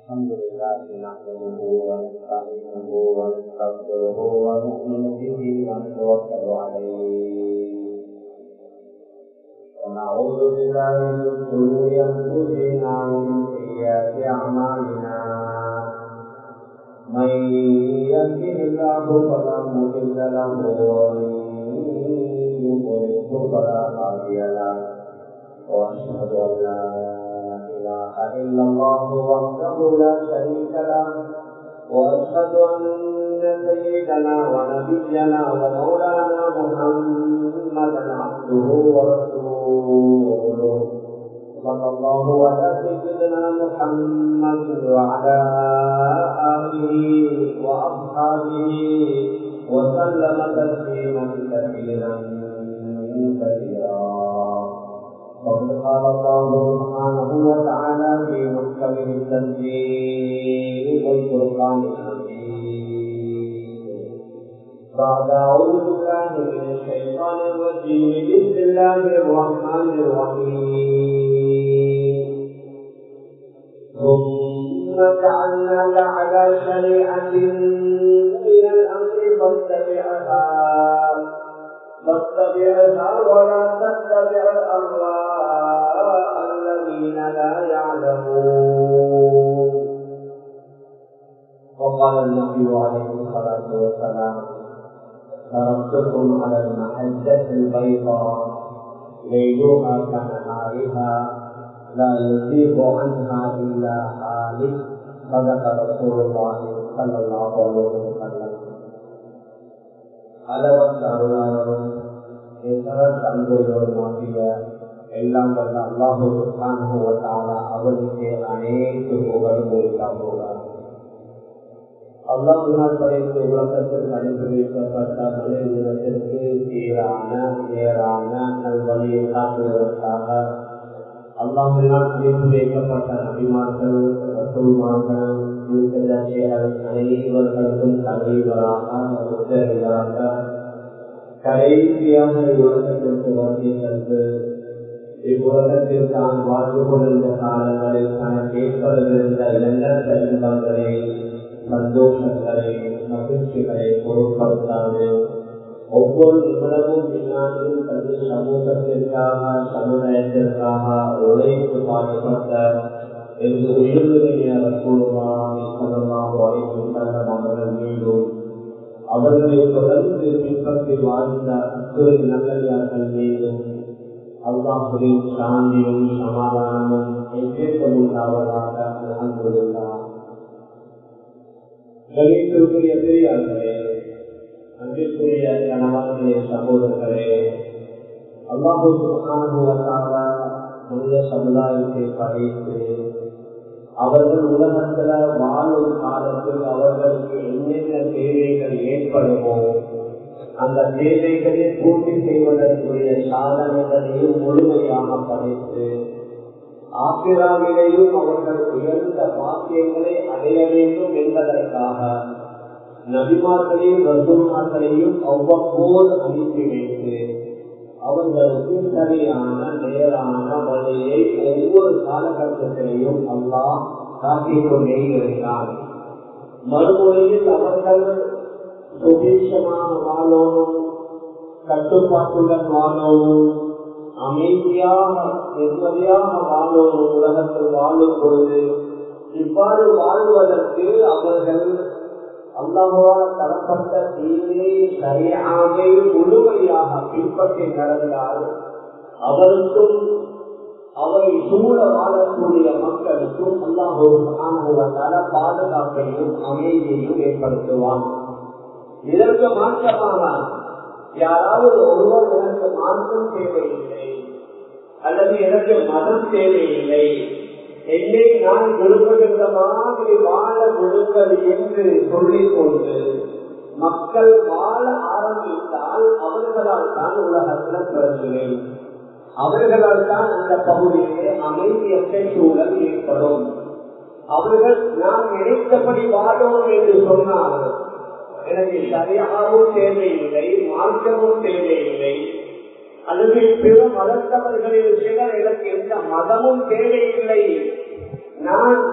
الحمد لله نحمده ونستعينه ونستغفره ونؤمن به ونتوكل عليه ونعوذ بالله من شرور انفسنا ومن سيئات اعمالنا من يهده الله فلا مضل له ومن يضلله فلا هادي له واشهد ان لا اله الا الله وحده لا شريك له واشهد ان سيدنا ونبينا ومولانا محمدا عبده ورسوله صلى الله على سيدنا محمد وعلى اله واصحابه وسلم تسليما كثيرا كثيرا وقد قال الله سبحانه وتعالى في محكمه التنزيل والفرقان الحميد بعد أعوذ بالله من الشيطان الرجيم بسم الله الرحمن الرحيم ثم جعلناك على شريعة من الأمر فاتبعها فاتبعها ولا تتبع الأهواء الذين لا يعلمون وقال النبي عليه الصلاة والسلام تركتكم على المحجة البيضاء ليلها كنهارها لا يزيغ عنها إلا حالك صدق رسول الله صلى الله عليه وسلم அளவற்ற அருளாளரும் நிகரற்ற அன்புள்ளவருமாகிய எல்லாம் வல்ல அல்லாஹுக்கான அவனுக்கு அனைத்து புகழும் உரித்தாகுவார் அல்லாஹினால் படைத்து உலகத்தில் அனுப்பி வைக்கப்பட்ட மனித தினத்திற்கு சீரான நேரான நல்வழியை காட்டுவதற்காக அல்லாஹினால் அனுப்பி வைக்கப்பட்ட நபிமார்கள் ரசூல்மார்கள் அனைவர்களுக்கும் தலைவராக உதவியாக கடைசியாக உலகத்திற்கு வருகை தந்து இவ்வுலகத்தில் தான் வாழ்ந்து கொண்டிருந்த காலங்களில் தனக்கு ஏற்படவிருந்த எண்ணற்ற இன்பங்களை சந்தோஷங்களை மகிழ்ச்சிகளை பொருட்படுத்தாது ஒவ்வொரு நிமிடமும் விஞ்ஞானியும் தனது சமூகத்திற்காக சமுதாயத்திற்காக உழைத்து பாடுபட்ட என்று உயர்வுடைய ரசூலுல்லாஹி ஸல்லல்லாஹு அலைஹி வஸல்லம் அவர்கள் மீதும் அவர்களை தொடர்ந்து பின்பற்றி வாழ்ந்த அத்துறை நல்லடியார்கள் மீதும் அல்லாஹுவின் சாந்தியும் சமாதானமும் எச்சரிக்கும் உண்டாவதாக அல்ஹம்துலில்லாஹ் கணித்திற்குரிய பெரியார்களே அன்பிற்குரிய கணவர்களே சகோதரர்களே அல்லாஹு சுகானுவதாக மனித சமுதாயத்தை படைத்து அவர்கள் உலகத்துல வாழும் காலத்தில் அவர்களுக்கு என்னென்ன தேவைகள் ஏற்படுமோ அந்த தேவைகளை பூர்த்தி செய்வதற்குரிய சாதனைகளையும் முழுமையாக படைத்து ஆப்பிராவிலேயும் அவர்கள் உயர்ந்த பாக்கியங்களை அடைய வேண்டும் என்பதற்காக நபிமார்களையும் ரசூமார்களையும் அவ்வப்போது அனுப்பி வைத்து அவர்களுக்கு சரியான நேரான வழியை ஒவ்வொரு காலகட்டத்திலையும் அல்லாஹ் காட்டிக் கொண்டே இருக்கிறார் மறுமுறையில் அவர்கள் சுபீட்சமாக வாழணும் கட்டுப்பாட்டுடன் வாழணும் அமைதியாக நிம்மதியாக வாழணும் உலகத்தில் வாழும் பொழுது இவ்வாறு வாழ்வதற்கு அவர்கள் அல்லாஹால் தரப்பட்ட தீனை சரியாக முழுமையாக பின்பற்றி நடந்தால் அவருக்கும் அவரை சூழ வாழக்கூடிய மக்களுக்கும் அல்லாஹால பாதுகாப்பையும் அமைதியையும் ஏற்படுத்துவான் இதற்கு மாற்றமாக யாராவது ஒருவர் எனக்கு மாற்றம் தேவையில்லை அல்லது எனக்கு மதம் தேவையில்லை என்னை நான் விரும்புகின்ற மாதிரி வாழ விழுங்கள் என்று சொல்லிக் கொண்டு மக்கள் வாழ ஆரம்பித்தால் அவர்களால் தான் உலகத்தில் பிறகுவேன் அவர்களால் தான் அந்த பகுதியிலே அமைதியற்ற சூழல் ஏற்படும் அவர்கள் நான் நினைத்தபடி வாழோம் என்று சொன்னால் எனக்கு சரியாகவும் தேவையில்லை மாற்றமும் தேவையில்லை அல்லது பிற மதத்தவர்களில் சிலர் எனக்கு எந்த மதமும் தேவையில்லை நான்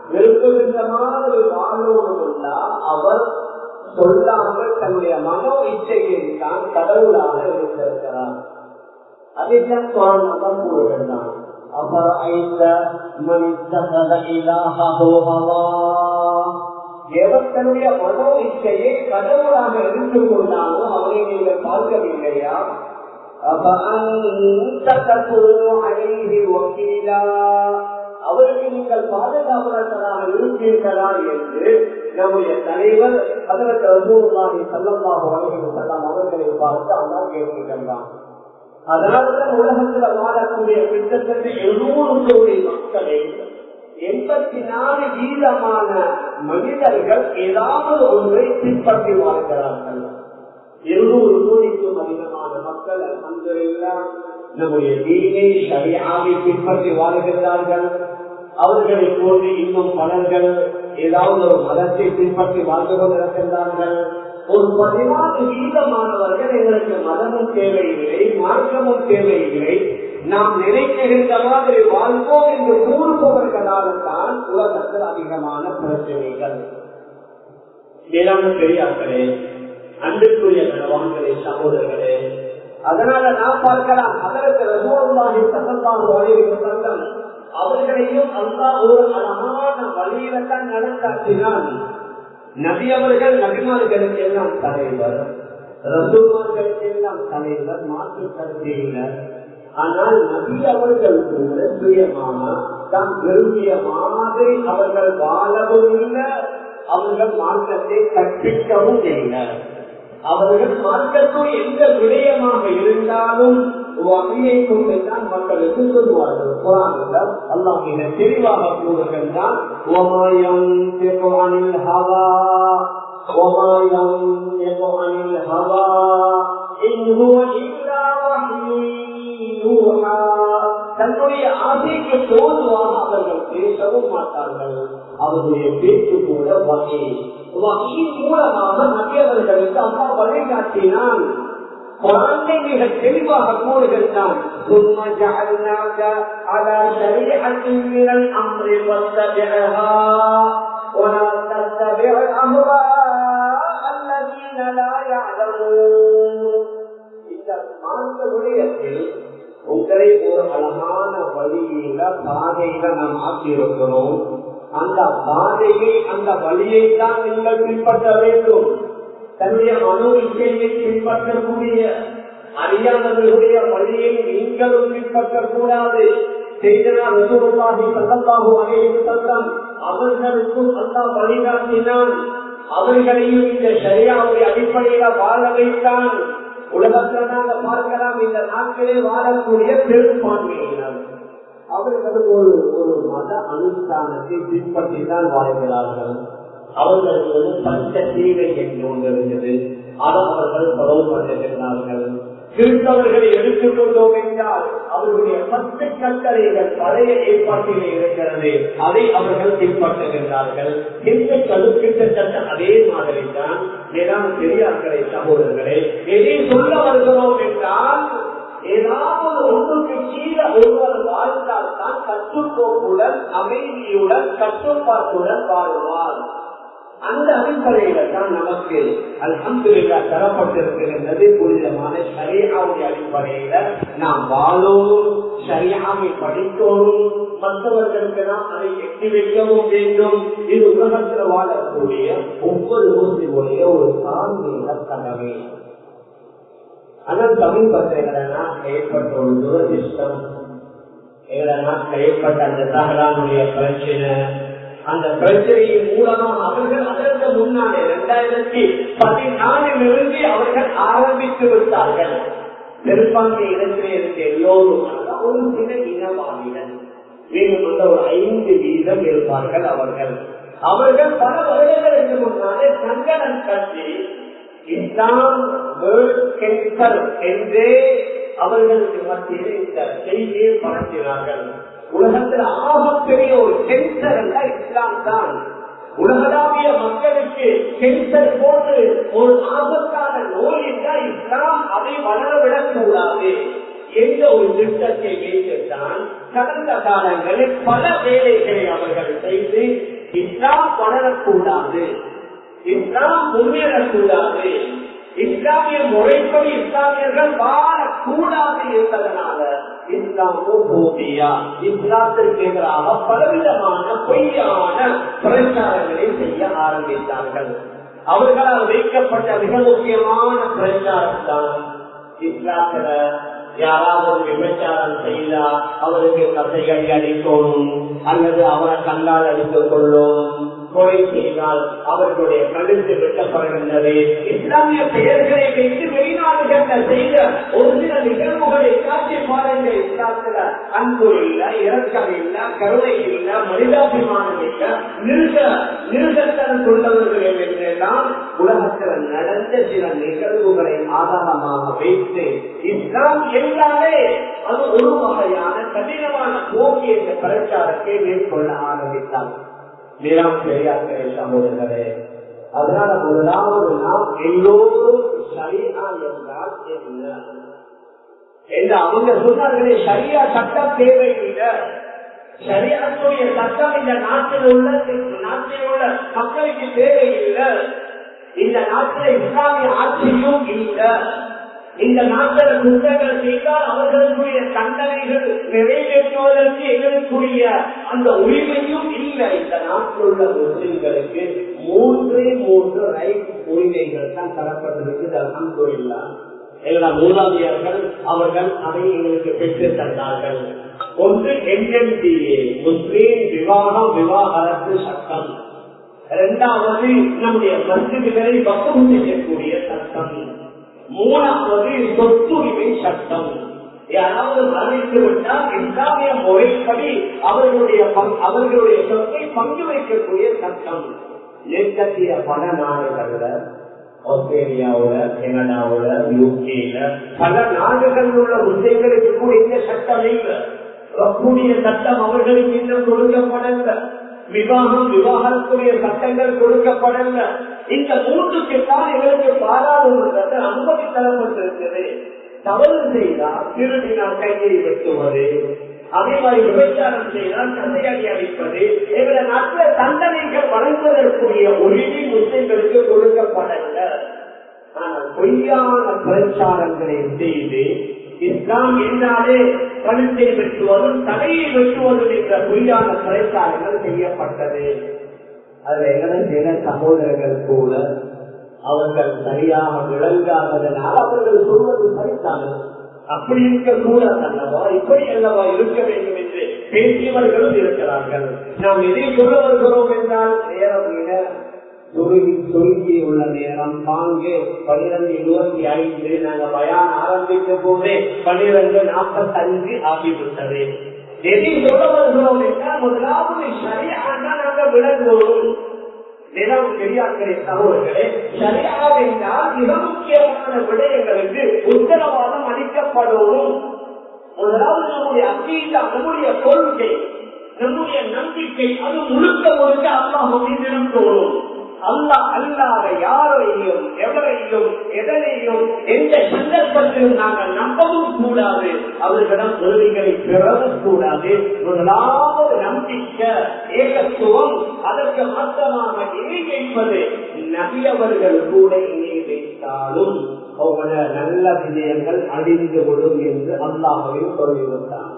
விரும்புகின்ற மாதிரி வாழணும் அவர் சொல்லாமல் தன்னுடைய மனோ இச்சையை தான் கடவுளாக இருந்திருக்கிறார் அதைத்தான் சுவாமிதான் கூறுகின்றான் أفرأيت من اتخذ إلهه هواه எவர் தன்னுடைய மனோ இச்சையை கடவுளாக எடுத்துக் கொண்டாலும் அவரை நீங்கள் பார்க்கவில்லையா அவருக்கு நீங்கள் பாதுகாவலர்களாக இருப்பீர்களா என்று நம்முடைய தலைவர் அதற்கு ரசூல்லாஹி சல்லல்லாஹு அலைஹி வஸல்லம் அவர்களை பார்த்து அல்லா கேட்கின்றான் அதனால்தான் உலகத்துல வாழக்கூடிய கிட்டத்தட்ட எழுநூறு கோடி மக்களை எண்பத்தி நாலு வீதமான மனிதர்கள் ஏதாவது ஒன்றை பின்பற்றி வாழ்கிறார்கள் இருநூறு கோடிக்கும் அதிகமான மக்கள் அல்ஹம்துலில்லாஹ் நம்முடைய தீனை சரியாவை பின்பற்றி வாழ்கிறார்கள் அவர்களை போன்று இன்னும் பலர்கள் ஏதாவது ஒரு மதத்தை பின்பற்றி வாழ்ந்து கொண்டிருக்கின்றார்கள் ஒரு பதினாறு வீதமானவர்கள் எங்களுக்கு மதமும் தேவையில்லை மார்க்கமும் தேவையில்லை நாம் நினைக்கின்ற மாதிரி வாழ்வோம் என்று கூறுபவர்களால்தான் உலகத்தில் அதிகமான பிரச்சனைகள் வேளாண் பெரியார்களே அன்புக்குரிய கனவான்களே சகோதரர்களே அதனால நாம் பார்க்கலாம் அதற்கு ரசோல்லாஹி சத்தல்லாஹு அலைஹி வஸல்லம் அவர்களையும் அல்லாஹ் ஒரு அழகான வழியில தான் நடத்தாற்றினான் நபி அவர்கள் நபிமார்களுக்கு எல்லாம் தலைவர் ரசூமார்களுக்கு எல்லாம் தலைவர் மாற்று கருத்தினர் ஆனால் நபி அவர்கள் கூட சுயமாக தாம் விரும்பிய மாதிரி அவர்கள் வாழவும் இல்லை அவர்கள் மார்க்கத்தை கற்பிக்கவும் இல்லை அவர்கள் மார்க்கத்தும் எந்த விடயமாக இருந்தாலும் வகையை கொண்டுதான் மக்களுக்கு சொல்லுவார்கள் குரானில் அல்லாஹ் மிக தெளிவாக கூறுகின்றான் தன்னுடைய ஆசைக்கு தோதுவாக அவர்கள் பேசவும் மாட்டார்கள் அவர்களுடைய பேச்சு கூட வகை வகையின் மூலமாக நபியவர்களுக்கு அப்பா வழிகாட்டினான் குழந்தை மிக தெளிவாக கூறுகின்றான் ثم جعلناك على شريعة من الأمر واتبعها ولا تتبع أهواء الذين لا يعلمون இந்த மார்க்க விடயத்தில் உங்களை ஒரு அழகான வழியில பாதையில நாம் ஆக்கியிருக்கிறோம் அந்த பாதையை அந்த வழியை தான் நீங்கள் பின்பற்ற வேண்டும் தன்னுடைய மனோ இச்சையை பின்பற்றக்கூடிய அறியாதவர்களுடைய வழியை நீங்களும் பின்பற்றக்கூடாது அவர்களுக்கும் அல்லா வழிகாட்டினான் அவர்களையும் இந்த சரியாவுடைய அடிப்படையில வாழ வைத்தான் உலகத்தில் நாங்கள் பார்க்கலாம் இந்த நாட்களே வாழக்கூடிய பெரும்பான்மையினர் அவர்கள் ஒரு ஒரு மத அனுஷ்டானத்தை பின்பற்றி தான் வாழ்கிறார்கள் அவர்களுக்கு வந்து பஞ்ச தீவை என்று ஒன்று இருந்தது அதை அவர்கள் பரவு பண்ணுகிறார்கள் கிறிஸ்தவர்களை எடுத்துக்கொண்டோம் என்றால் அவர்களுடைய பத்து கட்டளைகள் பழைய ஏற்பாட்டிலே இருக்கிறது அதை அவர்கள் பின்பற்றுகின்றார்கள் இந்துக்களும் கிட்டத்தட்ட அதே மாதிரி தான் ஏதாவது பெரியார்களே சகோதரர்களே எதை சொல்ல வருகிறோம் என்றால் ஏதாவது ஒன்றுக்கு கீழே ஒருவர் வாழ்ந்தால் தான் கட்டுக்கோப்புடன் அமைதியுடன் கட்டுப்பாட்டுடன் வாழ்வார் அந்த அடிப்படையில தான் நமக்கு அல்ஹம்துல்லா தரப்பட்டிருக்கின்றது புனிதமான சரியாவுடைய அடிப்படையில நாம் வாழணும் சரியாவை படிக்கணும் மற்றவர்களுக்கு நாம் அதை எட்டி வைக்கவும் வேண்டும் இது உலகத்தில் வாழக்கூடிய ஒவ்வொரு முஸ்லிமுடைய ஒரு தார்மீக கடமை ஆனால் சமீபத்தில் எங்களை நாட்டில் ஏற்பட்ட ஒரு துரதிருஷ்டம் எங்களை நாட்டில் ஏற்பட்ட அந்த தகலானுடைய பிரச்சனை அந்த பிரச்சனையின் மூலமா அவர்கள் அதற்கு முன்னாலே இரண்டாயிரத்தி பதினாலில் இருந்து அவர்கள் ஆரம்பித்து விட்டார்கள் பெரும்பான்மை இடத்திலே இருக்க எல்லோரும் ஒரு சில இனவாதிகள் மீண்டும் வந்து ஒரு ஐந்து வீதம் இருப்பார்கள் அவர்கள் அவர்கள் பல வருடங்களுக்கு முன்னாலே சங்கடன் கட்சி இஸ்லாம் கேன்சர் என்றே அவர்களுக்கு மத்தியில் இந்த செய்தியை பரப்பினார்கள் உலகத்தில் ஆகப்பெரிய ஒரு கேன்சர் அல்ல இஸ்லாம் தான் உலகளாவிய மக்களுக்கு கேன்சர் போன்று ஒரு ஆபத்தான நோய் என்றால் இஸ்லாம் அதை வளரவிடக் கூடாது என்ற ஒரு திட்டத்தை வைத்துத்தான் கடந்த காலங்களில் பல வேலைகளை அவர்கள் செய்து இஸ்லாம் வளரக்கூடாது இஸ்லாம் முன்னேறக்கூடாது இஸ்லாமிய முறைப்படி இஸ்லாமியர்கள் வாழக்கூடாது என்பதனால இஸ்லாமோபியா இஸ்லாத்திற்கு எதிராக பலவிதமான பொய்யான பிரச்சாரங்களை செய்ய ஆரம்பித்தார்கள் அவர்களால் வைக்கப்பட்ட மிக முக்கியமான பிரச்சாரம் தான் இஸ்லாத்துல யாராவது விபச்சாரம் செய்தா அவருக்கு கசைகள் அடிக்கணும் அல்லது அவரை கல்லால் அடித்துக் கொள்ளும் கொலை செய்தால் அவர்களுடைய கழுத்து வெட்டப்படுகின்றது இஸ்லாமிய பெயர்களை வைத்து வெளிநாடுகள் செய்த ஒரு சில நிகழ்வுகளை காட்சி பாருங்கள் இஸ்லாத்துல அன்பு இல்ல இறக்கம் இல்ல கருணை இல்ல மனிதாபிமானம் இல்ல நிறுத்த நிறுத்தத்தன் கொண்டவர்கள் என்றெல்லாம் உலகத்தில் நடந்த சில நிகழ்வுகளை ஆதாரமாக வைத்து இஸ்லாம் எல்லாமே அது ஒரு வகையான கடினமான போக்கி என்ற பிரச்சாரத்தை மேற்கொள்ள ஆரம்பித்தார் மேலாம் பெரியார்களே சகோதரர்களே அதனால முதலாவது நாம் எல்லோரும் சரியா என்றால் என்ன என்று அவங்க சொன்னார்களே சரியா சட்டம் தேவையில்லை சரியாத்துடைய சட்டம் இந்த நாட்டில் உள்ள நாட்டில் உள்ள மக்களுக்கு தேவையில்லை இந்த நாட்டில் இஸ்லாமிய ஆட்சியும் இல்லை இந்த நாட்டில் குற்றங்கள் செய்தால் அவர்களுக்குரிய தண்டனைகள் நிறைவேற்றுவதற்கு எங்களுக்குரிய அந்த உரிமையும் இல்லை இந்த நாட்டில் உள்ள முஸ்லிம்களுக்கு மூன்றே மூன்று ரைட் உரிமைகள் தான் தரப்பட்டிருக்கு அல்ஹம்துலில்லா எல்லா மூலாதியர்கள் அவர்கள் அதை எங்களுக்கு பெற்று தந்தார்கள் ஒன்று என்என்டிஏ முஸ்லீம் விவாகம் விவாகரத்து சட்டம் இரண்டாவது நம்முடைய மசிதிகளை வசூல் செய்யக்கூடிய சட்டம் மூணாவது சொத்துரிமை சட்டம் யாராவது மரணித்து விட்டால் இஸ்லாமிய முறைப்படி அவர்களுடைய அவர்களுடைய சொத்தை பங்கு வைக்கக்கூடிய சட்டம் மேற்கத்திய பல நாடுகள்ல ஆஸ்திரேலியாவுல கனடாவுல யூகேல பல நாடுகளில் உள்ள முஸ்லிம்களுக்கு கூட இந்த சட்டம் இல்லை கூடிய சட்டம் அவர்களுக்கு இன்னும் கொடுக்கப்படல விவாகம் விவாகத்துடைய சட்டங்கள் கொடுக்கப்படல இந்த மூன்றுக்கு தான் எங்களுக்கு பாராளுமன்றத்தை அனுமதி தரப்பட்டிருக்கிறது தவறு செய்தால் திருடினால் கையை வெட்டுவது அதே மாதிரி விபச்சாரம் செய்தால் கந்தையாடி அளிப்பது எங்களை நாட்டில் தண்டனைகள் வழங்குவதற்குரிய உரிமை முஸ்லிம்களுக்கு கொடுக்கப்படல ஆனால் பொய்யான பிரச்சாரங்களை செய்து இஸ்லாம் என்றாலே கழுத்தை வெட்டுவதும் தலையை வெட்டுவதும் என்ற பொய்யான பிரச்சாரங்கள் செய்யப்பட்டது அதுல எங்களை சில சகோதரர்கள் கூட அவர்கள் சரியாக விளங்காததனால் அவர்கள் சொல்வது சரித்தானே அப்படி இருக்க கூடாது அல்லவா இப்படி அல்லவா இருக்க வேண்டும் என்று பேசியவர்களும் இருக்கிறார்கள் நாம் எதை சொல்ல வருகிறோம் என்றால் நேரம் சுருங்கி சுருங்கி உள்ள நேரம் பாங்கு பனிரெண்டு இருபத்தி ஐந்து நாங்க பயான் ஆரம்பிக்க போதே பனிரெண்டு நாற்பத்தஞ்சு ஆகிவிட்டது எதை சொல்ல வருகிறோம் என்றால் முதலாவது சரியாக நாங்கள் விளங்குவோம் நிலம் பெரியார்களே சகோதரர்களே சரியாக என்றால் மிக முக்கியமான விடயங்களுக்கு உத்தரவாதம் அளிக்கப்படவும் முதலாவது நம்முடைய அக்கீட்டா நம்முடைய கொள்கை நம்முடைய நம்பிக்கை அது முழுக்க முழுக்க அல்லாஹ் நிறுத்தோடும் அல்லா அல்லாத யாரையும் எவரையும் எதனையும் எந்த சந்தர்ப்பத்திலும் நாங்கள் நம்பவும் கூடாது அவர்களிடம் உதவிகளை பெறவும் கூடாது முதலாவது நம்பிக்கை ஏகத்துவம் அதற்கு மாற்றமாக இணை வைப்பது நபியவர்கள் கூட இணை வைத்தாலும் அவங்கள நல்ல விஜயங்கள் அழிந்து விடும் என்று அல்லாஹையும் சொல்லிவிட்டான்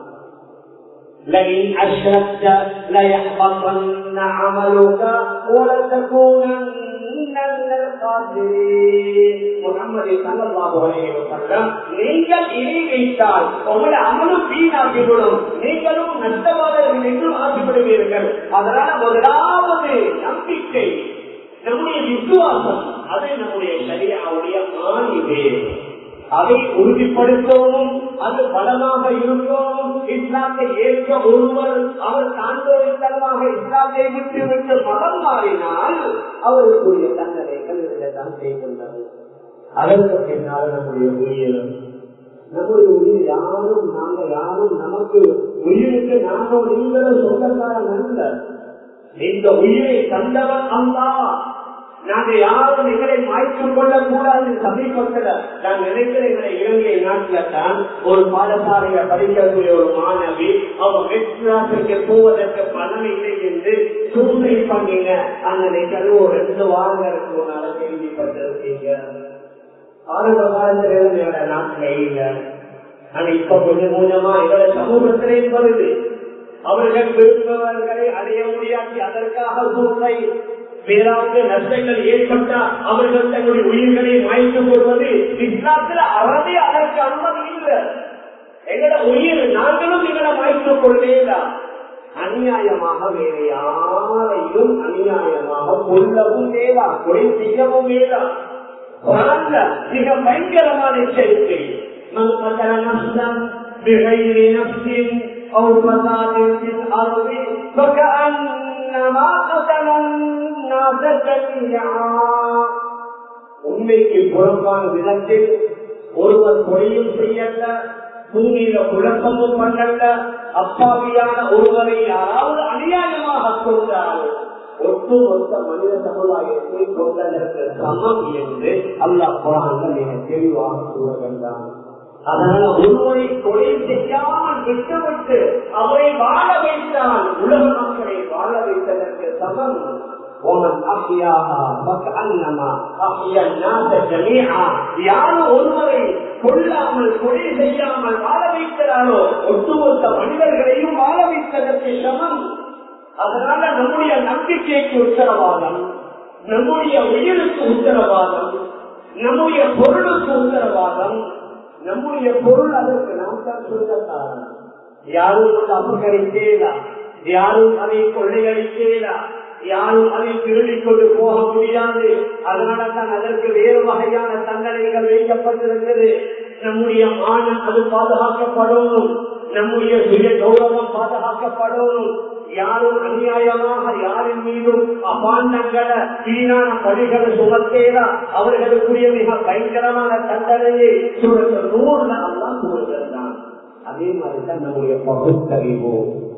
لئن أشركت ليحبطن عملك ولتكونن من الخاسرين முகமது சல்லல்லாஹு அலைஹி வஸல்லம் நீங்கள் இணை வைத்தால் உங்களோட அமலும் வீணாகிவிடும் நீங்களும் நஷ்டவாதர்கள் என்றும் ஆசைப்படுவீர்கள் அதனால முதலாவது நம்பிக்கை நம்முடைய விசுவாசம் அது நம்முடைய சரியாவுடைய ஆணிவே அதை உறுதிப்படுத்தவும் அது பலமாக இருக்கவும் இஸ்லாத்தை ஏற்க ஒருவர் அவர் சான்றோரித்தனமாக இஸ்லாத்தை விட்டு விட்டு மதம் மாறினால் அவருக்குரிய தண்டனைகள் தான் செய்கின்றது அதற்கு பின்னால் நம்முடைய உயிரும் நம்முடைய உயிர் யாரும் நாங்க யாரும் நமக்கு உயிருக்கு நாங்கள் நீங்களும் சொந்தக்காரன் அல்ல இந்த உயிரை தந்தவன் அல்லா நாங்க யாரும் எங்களை மாய்த்துக் கொள்ளக் கூடாது சமீபத்துல நான் நினைக்கிற எங்களை இலங்கை நாட்டில தான் ஒரு பாடசாலையை படிக்கக்கூடிய ஒரு மாணவி அவ மெட்ராஸுக்கு போவதற்கு பணம் இல்லை என்று சூழ்நிலை பண்ணீங்க அந்த நிகழ்வு ஒரு ரெண்டு வாரங்களுக்கு முன்னால கேள்விப்பட்டிருக்கீங்க ஆரம்ப காலத்துல இருந்து எங்களோட நாட்டில இல்ல ஆனா இப்ப கொஞ்சம் கொஞ்சமா எங்களோட சமூகத்திலே வருது அவர்கள் விரும்புபவர்களை அடைய முடியாது அதற்காக சூழ்நிலை வேறாவது நஷ்டங்கள் ஏற்பட்டா அவர்கள் தங்களுடைய உயிர்களை மாய்த்துக் கொள்வது இஸ்லாத்துல அறவே அதற்கு அனுமதி இல்லை எங்களோட உயிர் நாங்களும் எங்களை மாய்த்துக் கொள்ளேதான் அநியாயமாக வேறு யாரையும் அநியாயமாக கொல்லவும் வேண்டாம் கொலை செய்யவும் வேண்டாம் குரான்ல மிக பயங்கரமான எச்சரிக்கை من قتل نفسا بغير نفس او فساد في الارض فكانما قتل الناس جميعا உண்மைக்கு புறம்பான விதத்தில் ஒருவர் கொலையும் செய்யல பூமியில குழப்பமும் பண்ணல அப்பாவியான ஒருவரை யாராவது அநியாயமாக கொண்டால் ஒட்டுமொத்த மனித சமுதாயத்தை கொண்டதற்கு சமம் என்று அல்லாஹ் குரான்கள் மிக தெளிவாக கூறுகின்றான் அதனால ஒருவரை கொலை செய்யாமல் விட்டுவிட்டு அவரை வாழ வைத்தால் உலக மக்களை வாழ வைத்ததற்கு சமம் ومن أحياها فكأنما أحيا الناس جميعا யாரும் ஒருவரை கொள்ளாமல் கொலை செய்யாமல் வாழ வைக்கிறாரோ ஒட்டுமொத்த மனிதர்களையும் வாழ வைத்ததற்கு சமம் அதனால நம்முடைய நம்பிக்கைக்கு உத்தரவாதம் நம்முடைய உயிருக்கு உத்தரவாதம் நம்முடைய பொருளுக்கு உத்தரவாதம் நம்முடைய பொருள் அதற்கு நாம் தான் சொந்தக்காரன் யாரும் அதை அபகரிக்கேலா யாரும் அதை கொள்ளையடிக்கேலா யாரும் அதை திருடிக் கொண்டு போக முடியாது அதனால தான் அதற்கு வேறு வகையான தண்டனைகள் வைக்கப்பட்டிருக்கிறது நம்முடைய மானம் அது பாதுகாக்கப்படணும் நம்முடைய சுய கௌரவம் பாதுகாக்கப்படணும் யாரும் அநியாயமாக யாரின் மீதும் அபாண்டங்களை வீணான பணிகளை சுமத்தேதா அவர்களுக்குரிய மிக பயங்கரமான தண்டனையை சூழல் நூறுல அல்லா கூறுகிறான் அதே மாதிரிதான் நம்முடைய பகுத்தறிவு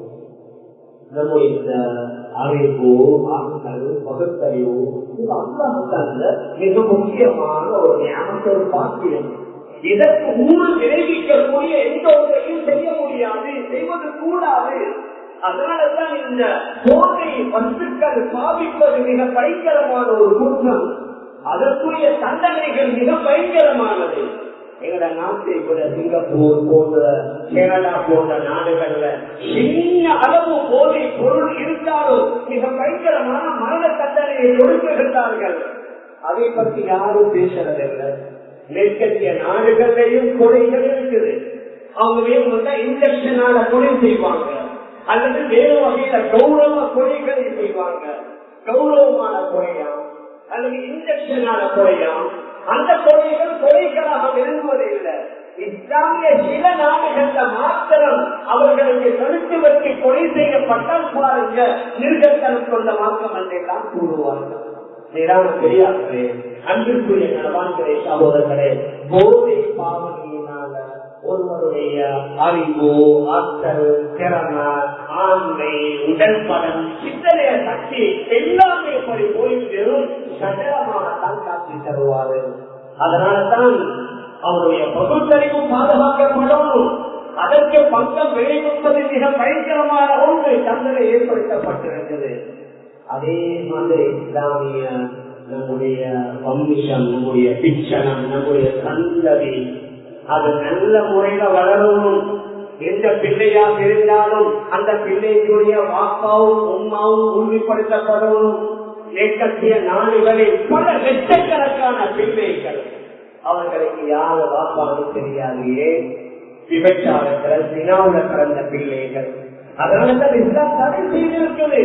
நம்முடைய அறிவு ஆற்றல் பகுத்தறிவு இது அல்லாஹ் மிக முக்கியமான ஒரு ஞாபகம் பாக்கியம் இதற்கு ஊறு விளைவிக்கக்கூடிய எந்த ஒன்றையும் செய்ய முடியாது செய்வது கூடாது அதனாலதான் இந்த போதை வஸ்துக்கள் பாவிப்பது மிக பயங்கரமான ஒரு குற்றம் அதற்குரிய தண்டனைகள் மிக பயங்கரமானது எங்கட நாட்டை கூட சிங்கப்பூர் போன்ற கனடா போன்ற நாடுகள்ல சின்ன அளவு போதை பொருள் இருந்தாலும் மிக பயங்கரமான மரண தண்டனையை கொடுக்கின்றார்கள் அதை பற்றி யாரும் பேசுறதில்லை மேற்கத்திய நாடுகள்லையும் கொலைகள் இருக்குது அவங்க வேணும்னா இன்ஜெக்ஷனால கொலை செய்வாங்க அல்லது வேறு வகையில கௌரவ கொலைகளை செய்வாங்க கௌரவமான கொலையாம் அல்லது இன்ஜெக்ஷனால கொலையாம் அந்த கொலைகள் கொலைகளாக விரும்புவதில்லை இஸ்லாமிய சில நாடுகள்ல மாத்திரம் அவர்களுக்கு கருத்து வச்சு கொலை செய்யப்பட்டால் பாருங்க நிர்கத்தனம் கொண்ட மாற்றம் என்றெல்லாம் கூறுவார்கள் நிரான பெரியார்களே அன்பிற்குரிய நலவான்களே சகோதரர்களே போதை பாவனையினால ஒருவருடைய அறிவு ஆற்றல் திறமை ஆண்மை உடல் பலம் சிந்தனைய சக்தி எல்லாமே படி போய் வெறும் சடலமாக தான் காட்சி தருவாரு அதனால்தான் அவருடைய பகுத்தறிவு பாதுகாக்கப்படணும் அதற்கு பங்கம் விளைவிப்பது மிக பயங்கரமான ஒன்று தண்டனை ஏற்படுத்தப்பட்டிருக்கிறது அதே மாதிரி இஸ்லாமிய நம்முடைய வம்சம் நம்முடைய பிச்சனம் நம்முடைய சந்ததி அது நல்ல முறையில வளரணும் எந்த பிள்ளையாக இருந்தாலும் அந்த பிள்ளைக்குரிய வாப்பாவும் உமாவும் உறுதிப்படுத்தப்படணும் மேற்கத்திய நாடுகளில் பல லட்சக்கணக்கான பிள்ளைகள் அவர்களுக்கு யாரு வாப்பான்னு தெரியாது ஏன் விபச்சாரங்கள் தினாவுல பிறந்த பிள்ளைகள் அதனாலதான் இஸ்லாம் தடை செய்திருக்குது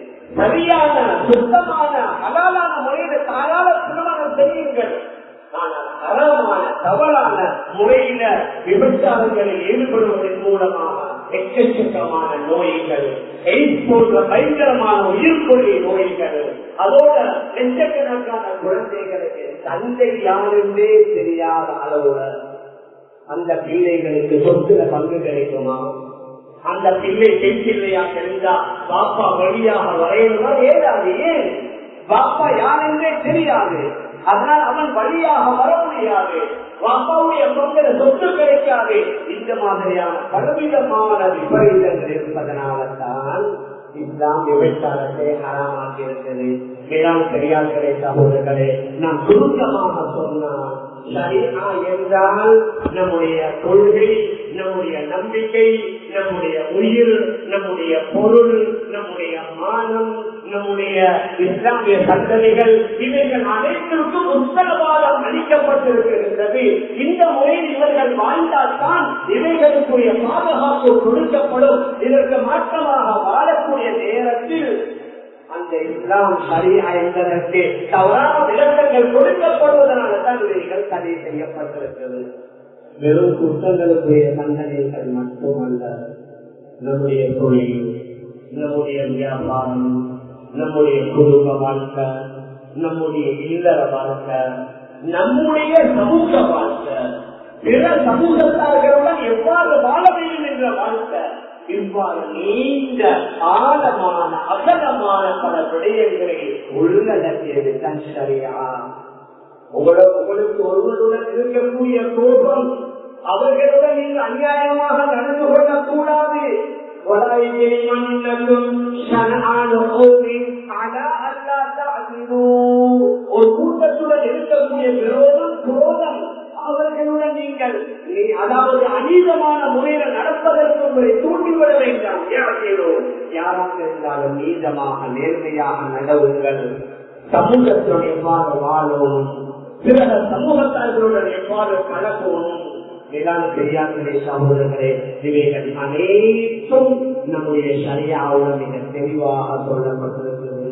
சரியான சுத்தமான அலாலான முறையில தாராள திருமணம் செய்யுங்கள் ஆனால் அறமான தவறான முறையில விபச்சாரங்களில் ஈடுபடுவதன் மூலமாக எக்கச்சக்கமான நோய்கள் எய்ட்ஸ் போன்ற பயங்கரமான உயிர்கொள்ளி நோய்கள் அதோட லட்சக்கணக்கான குழந்தைகளுக்கு தந்தை யாருந்தே தெரியாத அளவுல அந்த பிள்ளைகளுக்கு சொத்துல பங்கு கிடைக்குமா அந்த பிள்ளை பெண் பிள்ளையாக இருந்தா பாப்பா வழியாக வரையணுமா ஏதாது ஏன் பாப்பா யார் என்றே தெரியாது அதனால் அவன் வழியாக வர முடியாது பாப்பாவுடைய பங்கிற சொத்து கிடைக்காது இந்த மாதிரியான பலவிதமான விபரீதங்கள் இருப்பதனால்தான் இஸ்லாம் விபச்சாரத்தை ஹராமாக்கி இருக்கிறது வேளாண் பெரியார்களே சகோதரர்களே நான் சுருக்கமாக சொன்னால் ஷரியா என்றால் நம்முடைய கொள்கை நம்முடைய நம்பிக்கை நம்முடைய உயிர் நம்முடைய பொருள் நம்முடைய மானம் நம்முடைய இஸ்லாமிய சந்ததிகள் இவைகள் அனைத்திற்கும் உத்தரவாதம் அளிக்கப்பட்டிருக்கின்றது இந்த முறையில் இவர்கள் வாழ்ந்தால்தான் இவைகளுக்குரிய பாதுகாப்பு கொடுக்கப்படும் இதற்கு மாற்றமாக வாழக்கூடிய நேரத்தில் அந்த இஸ்லாம் சரியா என்பதற்கு தவறான விளக்கங்கள் கொடுக்கப்படுவதனால தான் இவைகள் தடை செய்யப்பட்டிருக்கிறது வெறும் குற்றங்களுக்குரிய தண்டனைகள் மட்டுமல்ல நம்முடைய தொழில் நம்முடைய வியாபாரம் நம்முடைய குடும்ப வாழ்க்கை நம்முடைய இல்லற வாழ்க்கை நம்முடைய சமூக வாழ்க்கை பிற சமூகத்தார்களுடன் எவ்வாறு வாழ வேண்டும் என்ற வாழ்க்கை இவ்வாறு நீண்ட ஆழமான அகலமான பல விடயங்களை உள்ளடக்கியது தான் சரியா உங்களோட உங்களுக்கு ஒருவருடன் இருக்கக்கூடிய கோபம் அவர்களுடன் நீங்கள் அநியாயமாக நடந்து கொள்ளக்கூடாது ولا يجرمنكم شنآن قوم على ألا تعدلوا ஒரு கூட்டத்துடன் இருக்கக்கூடிய விரோதம் குரோதம் அவர்களுடன் நீங்கள் அதாவது அநீதமான முறையில நடப்பதற்கு உங்களை தூண்டிவிட வேண்டாம் யாரும் யாராக இருந்தாலும் நீதமாக நேர்மையாக நடவுங்கள் சமூகத்துடன் எவ்வாறு வாழணும் பிற சமூகத்தார்களுடன் எவ்வாறு பழகணும் மேலான பெரியார்களே சகோதரர்களே இவைகள் அனைத்தும் நம்முடைய சரியாவுடன் மிக தெளிவாக சொல்லப்பட்டிருக்கிறது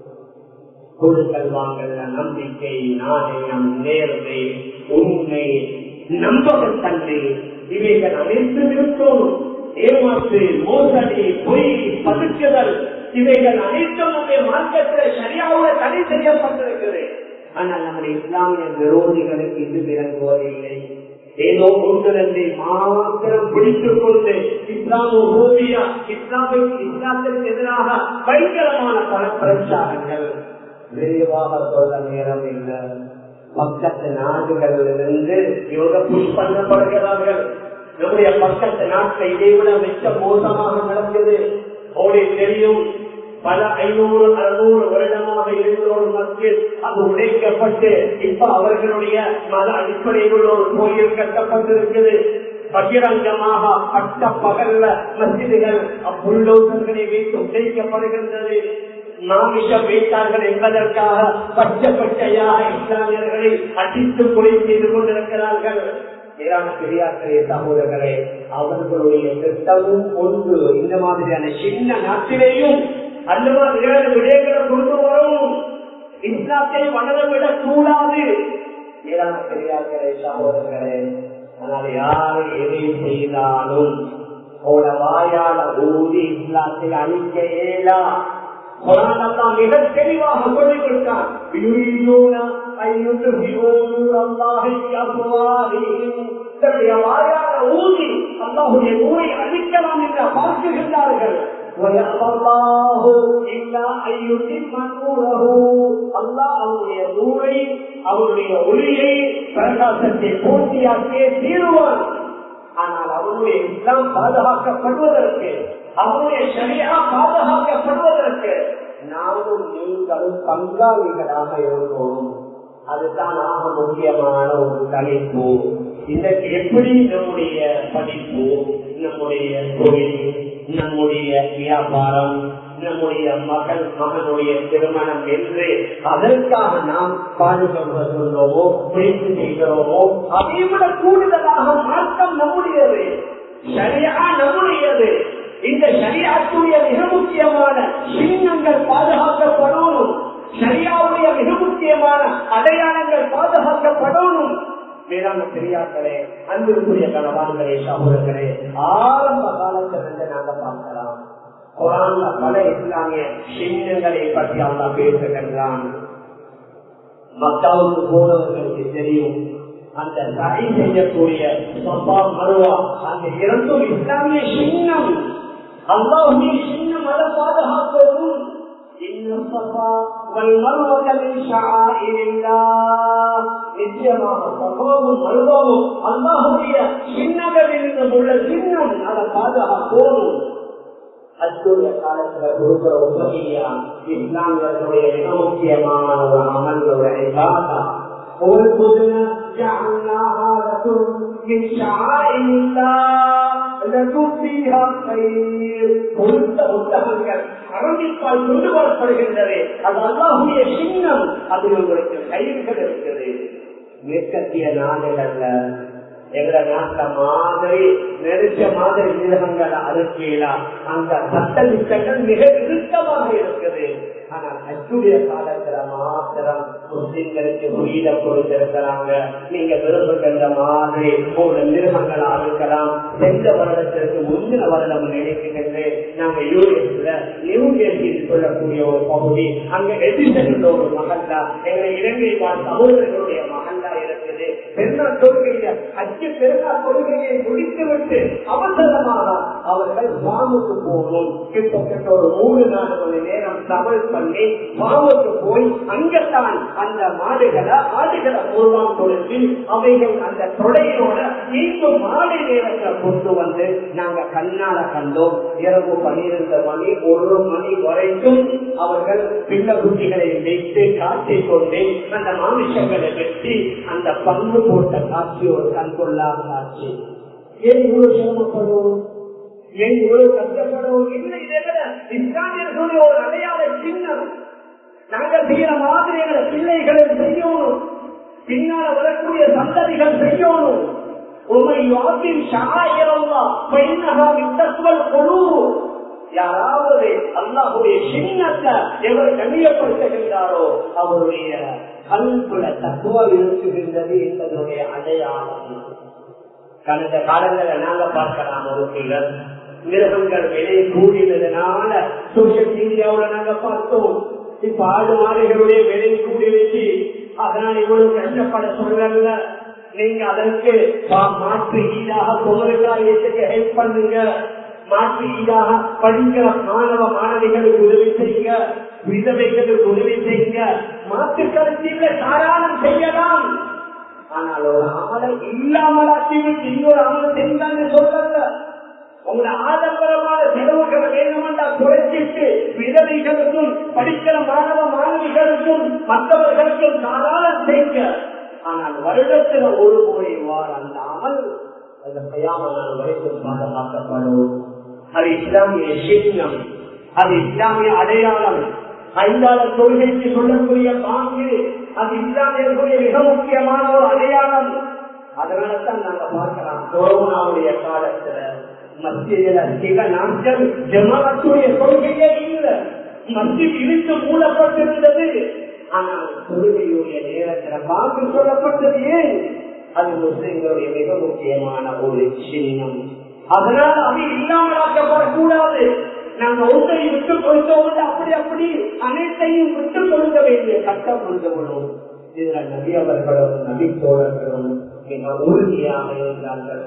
கொடுக்கல் வாங்கல் நம்பிக்கை நாணயம் நேர்மை உண்மை நம்பகத்தன்மை இவைகள் அனைத்தும் இருக்கும் ஏமாற்று மோசடி பொய் பதுக்குதல் இவைகள் அனைத்தும் நம்முடைய மார்க்கத்தில் சரியாக தடை செய்யப்பட்டிருக்கிறது ஆனால் நம்முடைய இஸ்லாமிய விரோதிகளுக்கு இது விளங்குவதில்லை ஏதோ ஒன்றிரண்டை மாத்திரம் பிடித்துக் கொண்டு இஸ்லாமோ ஓவியா இஸ்லாமை இஸ்லாத்திற்கு எதிராக பயங்கரமான பல பிரச்சாரங்கள் விரைவாக சொல்ல நேரம் இல்லை பக்கத்து நாடுகளிலிருந்து இவங்க புஷ் பண்ணப்படுகிறார்கள் நம்முடைய பக்கத்து நாட்டை இதைவிட மிக மோசமாக நடந்தது ஓடி தெரியும் பல ஐநூறு அறுநூறு வருடமாக இருந்த ஒரு மஸ்ஜித் அது உடைக்கப்பட்டு இப்ப அவர்களுடைய மத அடிப்படையில் உள்ள ஒரு கோயில் கட்டப்பட்டிருக்குது பகிரங்கமாக பட்ட பகல்ல மஸ்ஜிதுகள் அப்புள்ளோசர்களை வைத்து உடைக்கப்படுகின்றது மாமிஷம் வைத்தார்கள் என்பதற்காக பச்சை பச்சையாக இஸ்லாமியர்களை அடித்து கொலை செய்து கொண்டிருக்கிறார்கள் மேலான பெரியார்களே சகோதரர்களே அவர்களுடைய திட்டமும் ஒன்று இந்த மாதிரியான சின்ன நாட்டிலேயும் அந்த மாதிரியான விடயங்களை கொண்டு வரும் இஸ்லாத்தை வளரவிடக் கூடாது மேலான பெரியார்களே சகோதரர்களே ஆனால் யார் எதை செய்தாலும் அவட வாயால ஊதி இஸ்லாத்தை அழிக்க இயலா குரானெல்லாம் மிக தெளிவாக சொல்லிக் கொடுத்தான் தன்னுடைய வாயால ஊதி அல்லாஹுடைய ஊரை அழிக்கலாம் என்று பார்க்குகின்றார்கள் அவருடைய நூலை அவருடைய ஒளியை பிரகாசத்தை பூர்த்தியாக்கியே தீருவான் ஆனால் அவருடைய இஸ்லாம் பாதுகாக்கப்படுவதற்கு அவருடைய சரியா பாதுகாக்கப்படுவதற்கு நாமும் நீங்களும் பங்காளிகளாக இருப்போம் அதுதான் ஆக முக்கியமான ஒரு தலைப்பு இன்றைக்கு எப்படி நம்முடைய படிப்பு நம்முடைய தொழில் நம்முடைய வியாபாரம் நம்முடைய மகள் மகனுடைய திருமணம் என்று அதற்காக நாம் பாடுபடுவதுள்ளோமோ முயற்சி செய்கிறோமோ அதை விட கூடுதலாக மாற்றம் நம்முடையது சரியா நம்முடையது இந்த சரியாக்குடைய மிக முக்கியமான சின்னங்கள் பாதுகாக்கப்படணும் சரியாவுடைய மிக முக்கியமான அடையாளங்கள் பாதுகாக்கப்படணும் வேளாண் பெரியார்களே அன்பிற்குரிய கணவான்களே சகோதரர்களே ஆரம்ப காலத்திலிருந்து நாங்க பார்க்கலாம் குரான்ல பல இஸ்லாமிய சின்னங்களை பற்றி அவங்க பேசுகின்றான் மக்காவுக்கு போனவர்களுக்கு தெரியும் அந்த தடை செய்யக்கூடிய சப்பா மருவா அந்த இரண்டும் இஸ்லாமிய சின்னம் அல்லாவுடைய சின்னம் அதை பாதுகாக்கவும் والمروة من شعائر الله நிச்சயமாக சகோவும் மருவமும் அல்லாஹுடைய சின்னங்களில் உள்ள சின்னம் அதை பாதுகாப்போம் அத்துடைய காலத்துல கொடுக்கிற உதவியா இஸ்லாமியர்களுடைய மிக முக்கியமான ஒரு அமல்களுடைய இபாதா ஒரு புதின جعلناها لكم من شعائر الله لكم فيها خير கொடுத்த புத்தகங்கள் அரபிப்பால் கொண்டு வரப்படுகின்றது அது அல்லாஹுடைய சின்னம் அதில் உங்களுக்கு கயிறுகள் இருக்குது மேற்கத்திய நாடுகள்ல எங்களை நாட்ட மாதிரி நெரிச்ச மாதிரி மிருகங்கள் அறுக்கலாம் அந்த சட்ட திட்டங்கள் மிக இறுக்கமாக இருக்குது ஆனால் அச்சுடைய காலத்துல மாத்திரம் முஸ்லிம்களுக்கு புரியிட கொடுத்திருக்கிறாங்க நீங்க விரும்புகின்ற மாதிரி ஒரு மிருகங்கள் அறுக்கலாம் சென்ற வருடத்திற்கு முந்தின வருடம் நினைக்கின்றேன் நாங்க யூஎஸ்ல நியூ டெல்லியில் சொல்லக்கூடிய ஒரு பகுதி அங்க எதிர்த்து ஒரு மகல்லா எங்க இலங்கை வாழ் சகோதரர்களுடைய மகல்லா இருக்குது பெருநாள் கொள்கையில அச்சு பெருநாள் கொள்கையை முடித்துவிட்டு அவசரமாக அவர்கள் பாமுக்கு போகணும் கிட்டத்தட்ட ஒரு மூணு நாலு மணி நேரம் தமிழ் பண்ணி பாமுக்கு போய் அங்கத்தான் அந்த மாடுகளை ஆடுகளை பூர்வம் கொடுத்து அவைகள் அந்த தொடையோட மீண்டும் மாலை நேரத்தில் கொண்டு வந்து நாங்க கண்ணால கண்டோம் இரவு பனிரெண்டு மணி ஒரு மணி வரைக்கும் அவர்கள் பின்ன குட்டிகளை வைத்து காட்டிக் கொண்டு அந்த மாமிஷங்களை வெட்டி அந்த பங்கு போட்ட காட்சி ஒரு கண்கொள்ளாத காட்சி ஏன் இவ்வளவு சிரமப்படும் ஏன் இவ்வளவு கஷ்டப்படும் இல்லை இதெல்லாம் இஸ்லாமியர்களுடைய ஒரு அடையாள சின்னம் நாங்கள் செய்யற மாதிரி எங்களை பிள்ளைகளை செய்யணும் பின்னால வரக்கூடிய சந்ததிகள் செய்யணும் உண்மை யாத்தின் ஷாயிரல்லா பெண்ணகா வித்தத்துவல் கொழு யாராவது அல்லாஹுடைய சின்னத்தை எவர் கண்ணியப்படுத்துகின்றாரோ அவருடைய கல்புல தத்துவம் இருக்குகின்றது என்பதனுடைய அடையாளம் கடந்த காலங்களில் நாங்க பார்க்கலாம் ஒரு சிலர் மிருகங்கள் விலை கூடினதுனால சோசியல் மீடியாவுல நாங்க பார்த்தோம் இப்ப ஆடு மாடுகளுடைய விலை கூடி வச்சு அதனால் இவ்வளவு கஷ்டப்பட சொல்லல நீங்க அதற்கு மாற்று ஈடாக குமரகாரியத்துக்கு ஹெல்ப் பண்ணுங்க மாற்று ஈடாக படிக்கிற மாணவ மாணவிகளுக்கு உதவி செய்யுங்க விதவைகளுக்கு உதவி செய்யுங்க மாற்று கருத்தில் தாராளம் செய்யலாம் ஆனால் ஒரு அமலை இல்லாமலாக்கிவிட்டு இன்னொரு அமலை செஞ்சான்னு சொல்லல உங்களை ஆடம்பரமான செலவுகளை வேணுமென்றா குறைச்சிட்டு விதவைகளுக்கும் படிக்கிற மாணவ மாணவிகளுக்கும் மற்றவர்களுக்கும் தாராளம் செய்ய ஆனால் வருடத்துல ஒரு முறை வார அந்த அமல் அந்த செய்யாமல் வரைக்கும் பாதுகாக்கப்படும் அது இஸ்லாமிய சின்னம் அது இஸ்லாமிய அடையாளம் ஐந்தாள தொழுகைக்கு சொல்லக்கூடிய பாங்கு அது இஸ்லாமியர்களுடைய மிக முக்கியமான ஒரு அடையாளம் அதனாலதான் நாங்க பார்க்கலாம் கொரோனாவுடைய காலத்துல மத்தியில சில நாட்கள் ஜமாத்துடைய கொள்கையே இல்லை மத்தியில் இழுத்து மூடப்பட்டிருந்தது ஆனால் தொழுகையுடைய நேரத்துல பாங்கு சொல்லப்பட்டது ஏன் அது முஸ்லிம்களுடைய மிக முக்கியமான ஒரு சின்னம் அதனால் அது இல்லாமலாக்கப்படக்கூடாது நாங்க ஒன்றை விட்டுக் கொடுத்தோம் அப்படி அப்படி அனைத்தையும் விட்டுக் கொடுக்க வேண்டிய கட்டம் வந்துவிடும் இதுல நபி அவர்களும் நபி தோழர்களும் மிக உறுதியாக இருந்தார்கள்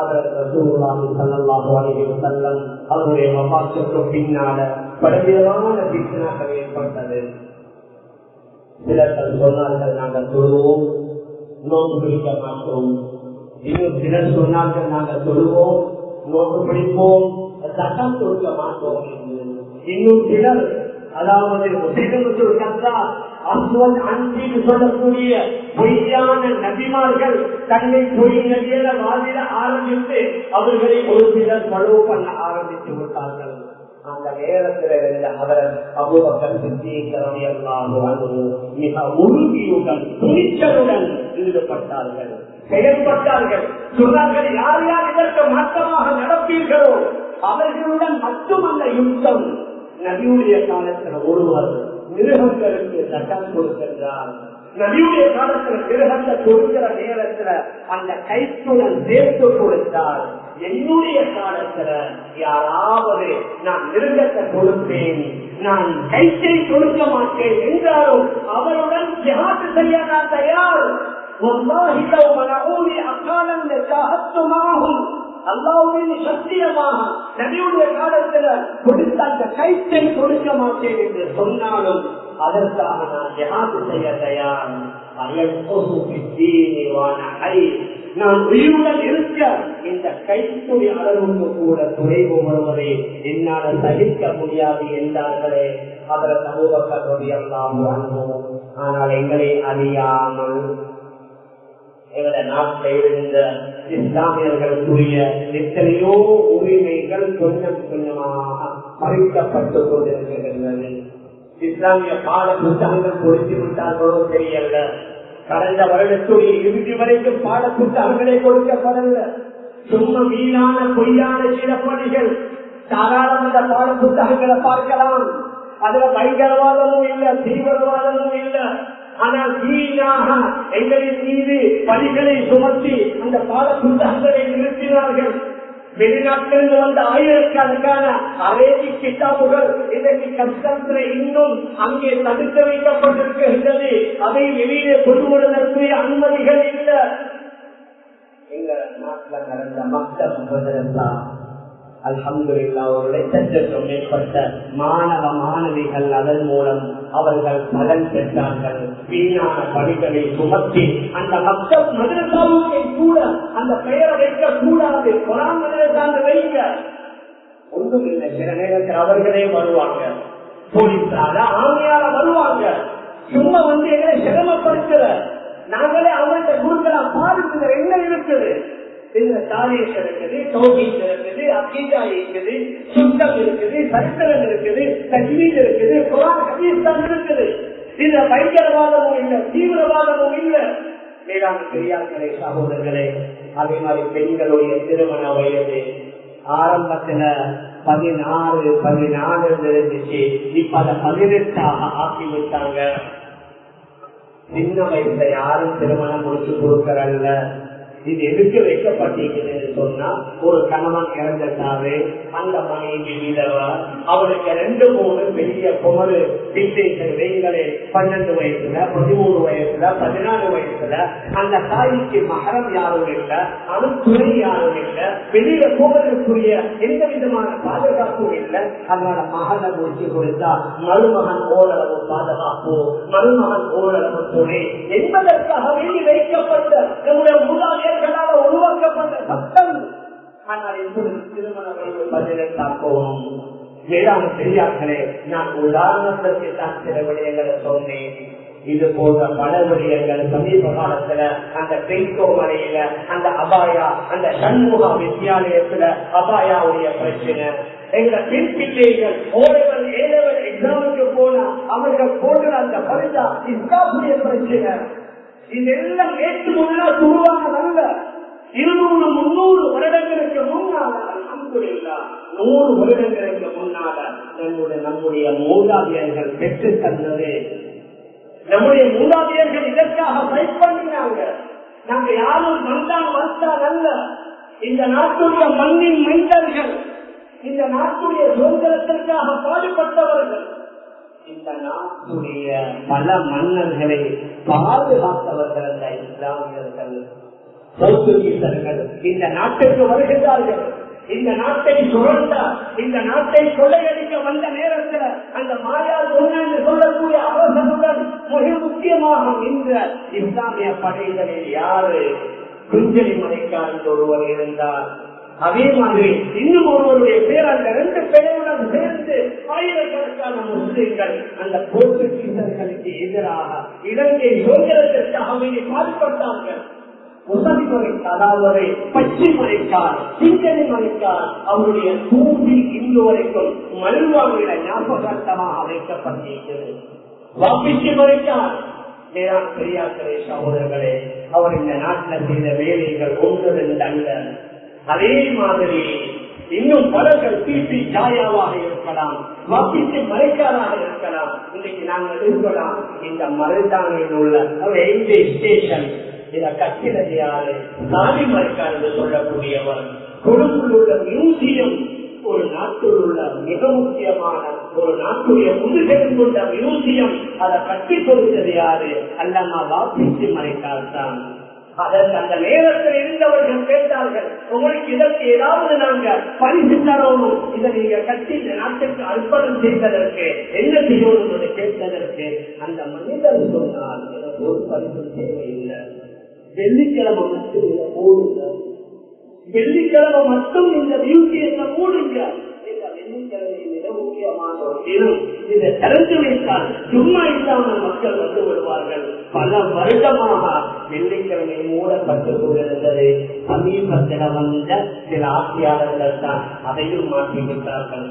அவருடைய மபாத்துக்கு பின்னால பலவிதமான பிச்சனாக்கள் ஏற்பட்டது சிலர்கள் சொன்னார்கள் நாங்கள் தொழுவோம் நோக்கு பிடிக்க மாட்டோம் இன்னும் சிலர் சொன்னார்கள் நாங்கள் தொழுவோம் நோக்கு பிடிப்போம் சட்டம் கொடுக்க மாட்டோம் என்று இன்னும் சிலர் அதாவது முஸ்லிம்கள் கத்தா அஸ்வத் அன்பின்னு சொல்லக்கூடிய பொய்யான நபிமார்கள் தன்னை பொய் நபியர வாதிட ஆரம்பித்து அவர்களை ஒரு சிலர் பழுவு பண்ண ஆரம்பித்து விட்டார்கள் அந்த நேரத்தில் இருந்த அவர் அபுபக்கர் சித்திகரமையல்லாக மிக உறுதியுடன் துணிச்சலுடன் ஈடுபட்டார்கள் செயல்பட்டார்கள் சொன்னார்கள் யார் யார் இதற்கு மாற்றமாக நடப்பீர்களோ அவர்களுடன் மட்டுமல்ல யுத்தம் நபியுடைய காலத்தில் ஒருவர் மிருகங்களுக்கு சட்டம் கொடுக்கின்றார் நபியுடைய காலத்துல மிருகத்தை கொடுக்கிற நேரத்துல அந்த கைத்துடன் சேர்த்து கொடுத்தார் என்னுடைய காலத்துல யாராவது நான் மிருகத்தை கொடுப்பேன் நான் கைத்தை கொடுக்க மாட்டேன் என்றாலும் அவருடன் ஜிஹாத்து செய்ய நான் தயார் والله لو منعوني أقالا لجاهدت معهم அல்லாவுடைய சத்தியமாக நபியுடைய காலத்துல கொடுத்த அந்த கைத்தை கொடுக்க மாட்டேன் என்று சொன்னாலும் அதற்காக நான் ஜகாத்து செய்ய தயார் நான் உயிருடன் இருக்க இந்த கைத்துறை அளவுக்கு கூட குறைவு வருவதை என்னால் சகிக்க முடியாது என்றார்களே அவரை சமூக கல்வி எல்லாம் ஆனால் எங்களை அறியாமல் எங்களை நாட்டில் இருந்த இஸ்லாமியர்களுக்குரிய எத்தனையோ உரிமைகள் கொஞ்சம் கொஞ்சமாக பறிக்கப்பட்டு கொண்டிருக்கின்றது இஸ்லாமிய பாட புத்தகங்கள் கொடுத்து விட்டார்களோ தெரியல கடந்த வருடத்துடைய இறுதி வரைக்கும் பாட புத்தகங்களே கொடுக்கப்படல சும்மா வீணான பொய்யான சிறப்பணிகள் தாராளமன்ற பாட புத்தகங்களை பார்க்கலாம் அதுல பயங்கரவாதமும் இல்ல தீவிரவாதமும் இல்ல ஆனால் வீணாக எங்களின் மீது பணிகளை சுமத்தி அந்த பாட புத்தகங்களை நிறுத்தினார்கள் வெளிநாட்டிலிருந்து வந்த ஆயிரக்கணக்கான அரேபி கிட்டாபுகள் இன்றைக்கு கஷ்டத்தில் இன்னும் அங்கே தடுக்க வைக்கப்பட்டிருக்கின்றது அதை வெளியே கொண்டு வருவதற்கு அனுமதிகள் இல்லை எங்க நாட்டில் நடந்த மக்கள் அல்ஹம்துல்லா ஒரு லட்சத்திற்கும் மேற்பட்ட மாணவ மாணவிகள் அதன் மூலம் அவர்கள் பலன் பெற்றார்கள் வீணான பணிகளை சுமத்தி அந்த மக்கள் மதுரசாவுக்கை கூட அந்த பெயரை வைக்க கூடாது குரான் மதுரசான்னு வைங்க ஒன்றும் இல்லை சில நேரத்தில் அவர்களே வருவாங்க போலீஸால ஆமையால வருவாங்க சும்மா வந்து எங்களை சிரமப்படுத்துற நாங்களே அவங்கள்ட்ட கொடுக்கலாம் பாருங்க என்ன இருக்குது இந்த தாரீஸ் இருக்குது தோகீஸ் இருக்குது அக்கீதா இருக்குது சுத்தம் இருக்குது சரித்திரம் இருக்குது தஜ்வீத் இருக்குது குரான் ஹதீஸ்தான் இருக்குது இந்த பயங்கரவாதமும் இல்லை தீவிரவாதமும் இல்லை மேலாண் பெரியார்களே சகோதரர்களே அதே மாதிரி பெண்களுடைய திருமண வயது ஆரம்பத்துல பதினாறு பதினாறு இருந்துச்சு இப்ப அதை பதினெட்டாக ஆக்கி விட்டாங்க சின்ன வயசுல யாரும் திருமணம் முடிச்சு கொடுக்கறல்ல இது எதுக்கு வைக்கப்பட்டிருக்குன்னு சொன்னா ஒரு கணவன் இறந்துட்டாரு அந்த மனைவி விதவ அவளுக்கு ரெண்டு மூணு பெரிய குமரு விசேஷன் வெயிங்களே பன்னெண்டு வயசுல பதிமூணு வயசுல பதினாலு வயசுல அந்த தாய்க்கு மகரம் யாரும் இல்லை அவன் துணை யாரும் இல்லை வெளியில போவதற்குரிய எந்த விதமான பாதுகாப்பும் இல்லை அதனால மகனை முடிச்சு கொடுத்தா மருமகன் ஓரளவு பாதுகாப்பு மருமகன் ஓரளவு துணை என்பதற்காக வேண்டி வைக்கப்பட்ட நம்முடைய மூதாதையர்களால் உருவாக்கப்பட்ட சட்டம் ஆனால் என்பது திருமண வயது பதினெட்டாக்கவும் வேளாண் பெரியார்களே நான் உதாரணத்திற்கு தான் சில விடயங்களை சொன்னேன் இது போன்ற பல விடயங்கள் சமீப காலத்துல அந்த பெய்கோ மலையில அந்த அபாயா அந்த சண்முகா வித்தியாலயத்துல அபாயாவுடைய பிரச்சனை எங்க பெண் பிள்ளைகள் ஓரவர் ஏழவர் எக்ஸாமுக்கு போனா அவர்கள் போன்ற அந்த பரிசா இஸ்லாமுடைய பிரச்சனை இதெல்லாம் நேற்று முன்னால் உருவானதல்ல இருநூறு முன்னூறு வருடங்களுக்கு முன்னால அல்ஹம்துலில்லா நூறு வருடங்களுக்கு முன்னால நம்முடைய நம்முடைய மூதாதையர்கள் பெற்று தந்தது நம்முடைய மூதாதையர்கள் இதற்காக ஃபைட் பண்ணினாங்க நாங்க யாரும் வந்தான் வந்தான் அல்ல இந்த நாட்டுடைய மண்ணின் மைந்தர்கள் இந்த நாட்டுடைய சுதந்திரத்திற்காக பாடுபட்டவர்கள் இந்த நாட்டுடைய பல மன்னர்களை பாதுகாத்தவர்கள் அந்த இஸ்லாமியர்கள் போர்த்துகீசர்கள் இந்த நாட்டுக்கு வருகின்றார்கள் இந்த நாட்டை சுரண்ட இந்த நாட்டை கொள்ளையடிக்க வந்த நேரத்தில் அந்த மாயார் என்று சொல்லக்கூடிய அரசனுடன் மிக முக்கியமாக இந்த இஸ்லாமிய படைகளில் யாரு குஞ்சலி மலைக்காரன் ஒருவர் இருந்தார் அதே மாதிரி இன்னும் ஒருவருடைய பேர் அந்த ரெண்டு பேருடன் சேர்ந்து ஆயிரக்கணக்கான முஸ்லிம்கள் அந்த போர்த்துகீசர்களுக்கு எதிராக இலங்கை சுதந்திரத்திற்காக பாடுபட்டார்கள் முசலி மறைக்கார் அதாவது பச்சை மறைக்கார் சிங்கனி மறைக்கார் அவருடைய தூண்டி இன்று வரைக்கும் மல்வாவில ஞாபகார்த்தமாக வைக்கப்பட்டிருக்கிறது வாப்பிச்சு மறைக்கார் மேலாண் பெரியார்களே சகோதரர்களே அவர் இந்த நாட்டில் செய்த வேலைகள் ஒன்று ரெண்டு அல்ல அதே மாதிரி இன்னும் பலர்கள் பிபி ஜாயாவாக இருக்கலாம் வாப்பிச்சு மறைக்காராக இருக்கலாம் இன்னைக்கு நாங்கள் இருக்கலாம் இந்த மருதானையில் உள்ள ரயில்வே ஸ்டேஷன் இத கட்டினது யாரு சாமி மறைக்கார் என்று சொல்லக்கூடியவர் கொழும்பில் உள்ள மியூசியம் ஒரு நாட்டில் உள்ள மிக முக்கியமான ஒரு நாட்டுடைய முதுகெலும் கொண்ட மியூசியம் அதை கட்டி கொடுத்தது யாரு அல்லமா வாப்பிச்சு மறைக்கார் தான் அதற்கு அந்த நேரத்தில் இருந்தவர்கள் கேட்டார்கள் உங்களுக்கு இதற்கு ஏதாவது நாங்க பரிசு தரணும் இதை நீங்க கட்டி இந்த நாட்டுக்கு அர்ப்பணம் செய்ததற்கு என்ன செய்யணும் என்று கேட்டதற்கு அந்த மனிதர் சொன்னால் எனக்கு ஒரு பரிசு தேவையில்லை வெள்ளிக்கிழமை மட்டும் இதை போடுங்க வெள்ளிக்கிழமை மட்டும் இந்த பியூட்டியத்தை போடுங்க இந்த வெள்ளிக்கிழமை மிக முக்கியமான ஒரு தினம் இதை திறந்து வைத்தால் சும்மா இல்லாமல் மக்கள் வந்து விடுவார்கள் பல வருடமாக வெள்ளிக்கிழமை மூடப்பட்டுக் கொண்டிருந்தது சமீபத்தில் வந்த சில ஆட்சியாளர்கள் தான் அதையும் மாற்றிவிட்டார்கள்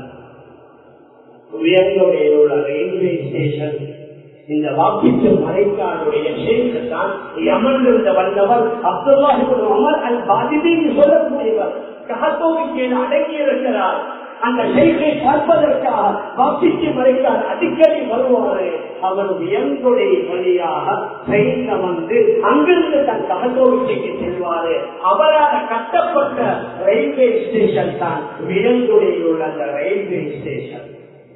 உயர்ந்தோடைய உள்ள ரயில்வே ஸ்டேஷன் இந்த வாக்கிட்டு மறைக்காடுடைய ஷேக் தான் யமனிலிருந்து வந்தவர் அப்துல்லாஹிபுல் அமர் அல் பாதிபின்னு சொல்லக்கூடியவர் கஹத்தோவிக்கு அடங்கி இருக்கிறார் அந்த ஷெய்கை பார்ப்பதற்காக வாக்கிட்டு மறைக்கார் அடிக்கடி வருவாரு அவர் வியங்குடைய வழியாக ட்ரெயின்ல வந்து அங்கிருந்து தன் கஹத்தோவிக்கு செல்வாரு அவரால் கட்டப்பட்ட ரயில்வே ஸ்டேஷன் தான் வியங்குடைய உள்ள அந்த ரயில்வே ஸ்டேஷன்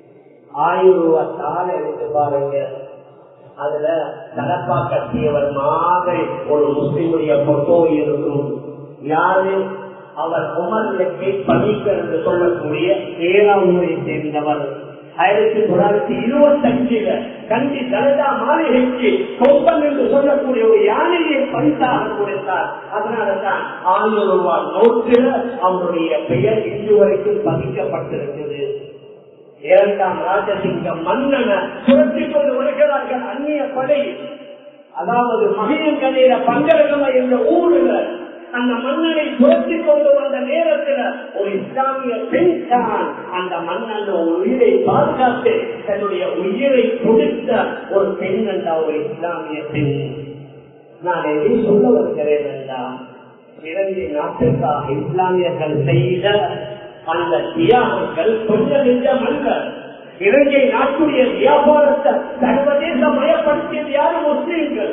ஆயிரம் ரூபாய் தாளை எடுத்து பாருங்க அதுல தலப்பா கட்டியவர் மாதிரி ஒரு முஸ்லிமுடைய போட்டோ இருக்கும் யாரு அவர் உமர் லெக்கை பணிக்கர் என்று சொல்லக்கூடிய ஏழாம் ஊரை சேர்ந்தவர் ஆயிரத்தி தொள்ளாயிரத்தி இருபத்தி அஞ்சுல கண்டி தலதா மாளிகைக்கு கொம்பன் என்று சொல்லக்கூடிய ஒரு யானையை பரிசாக கொடுத்தார் அதனாலதான் ஆயிரம் ரூபாய் நோட்டில் அவருடைய பெயர் இன்று வரைக்கும் பதிக்கப்பட்டிருக்கிறது இரண்டாம் ராஜசிங்க மன்னனை சுரத்திக் கொண்டு வருகிறார்கள் அந்நிய படை அதாவது மகிழங்கரையில பங்கரகம என்ற ஊருல அந்த மன்னனை துரத்தி கொண்டு வந்த நேரத்தில் ஒரு இஸ்லாமிய பெண் தான் அந்த மன்னன் உயிரை பாதுகாத்து தன்னுடைய உயிரை கொடுத்த ஒரு பெண் என்ற ஒரு இஸ்லாமிய பெண் நான் எதை சொல்ல வருகிறேன் என்றால் இலங்கை நாட்டிற்காக இஸ்லாமியர்கள் செய்த அந்த தியாகங்கள் கொஞ்சம் நெஞ்சம் அல்ல இலங்கை நாட்டுடைய வியாபாரத்தை சர்வதேச மயப்படுத்தியது யாரும் முஸ்லீம்கள்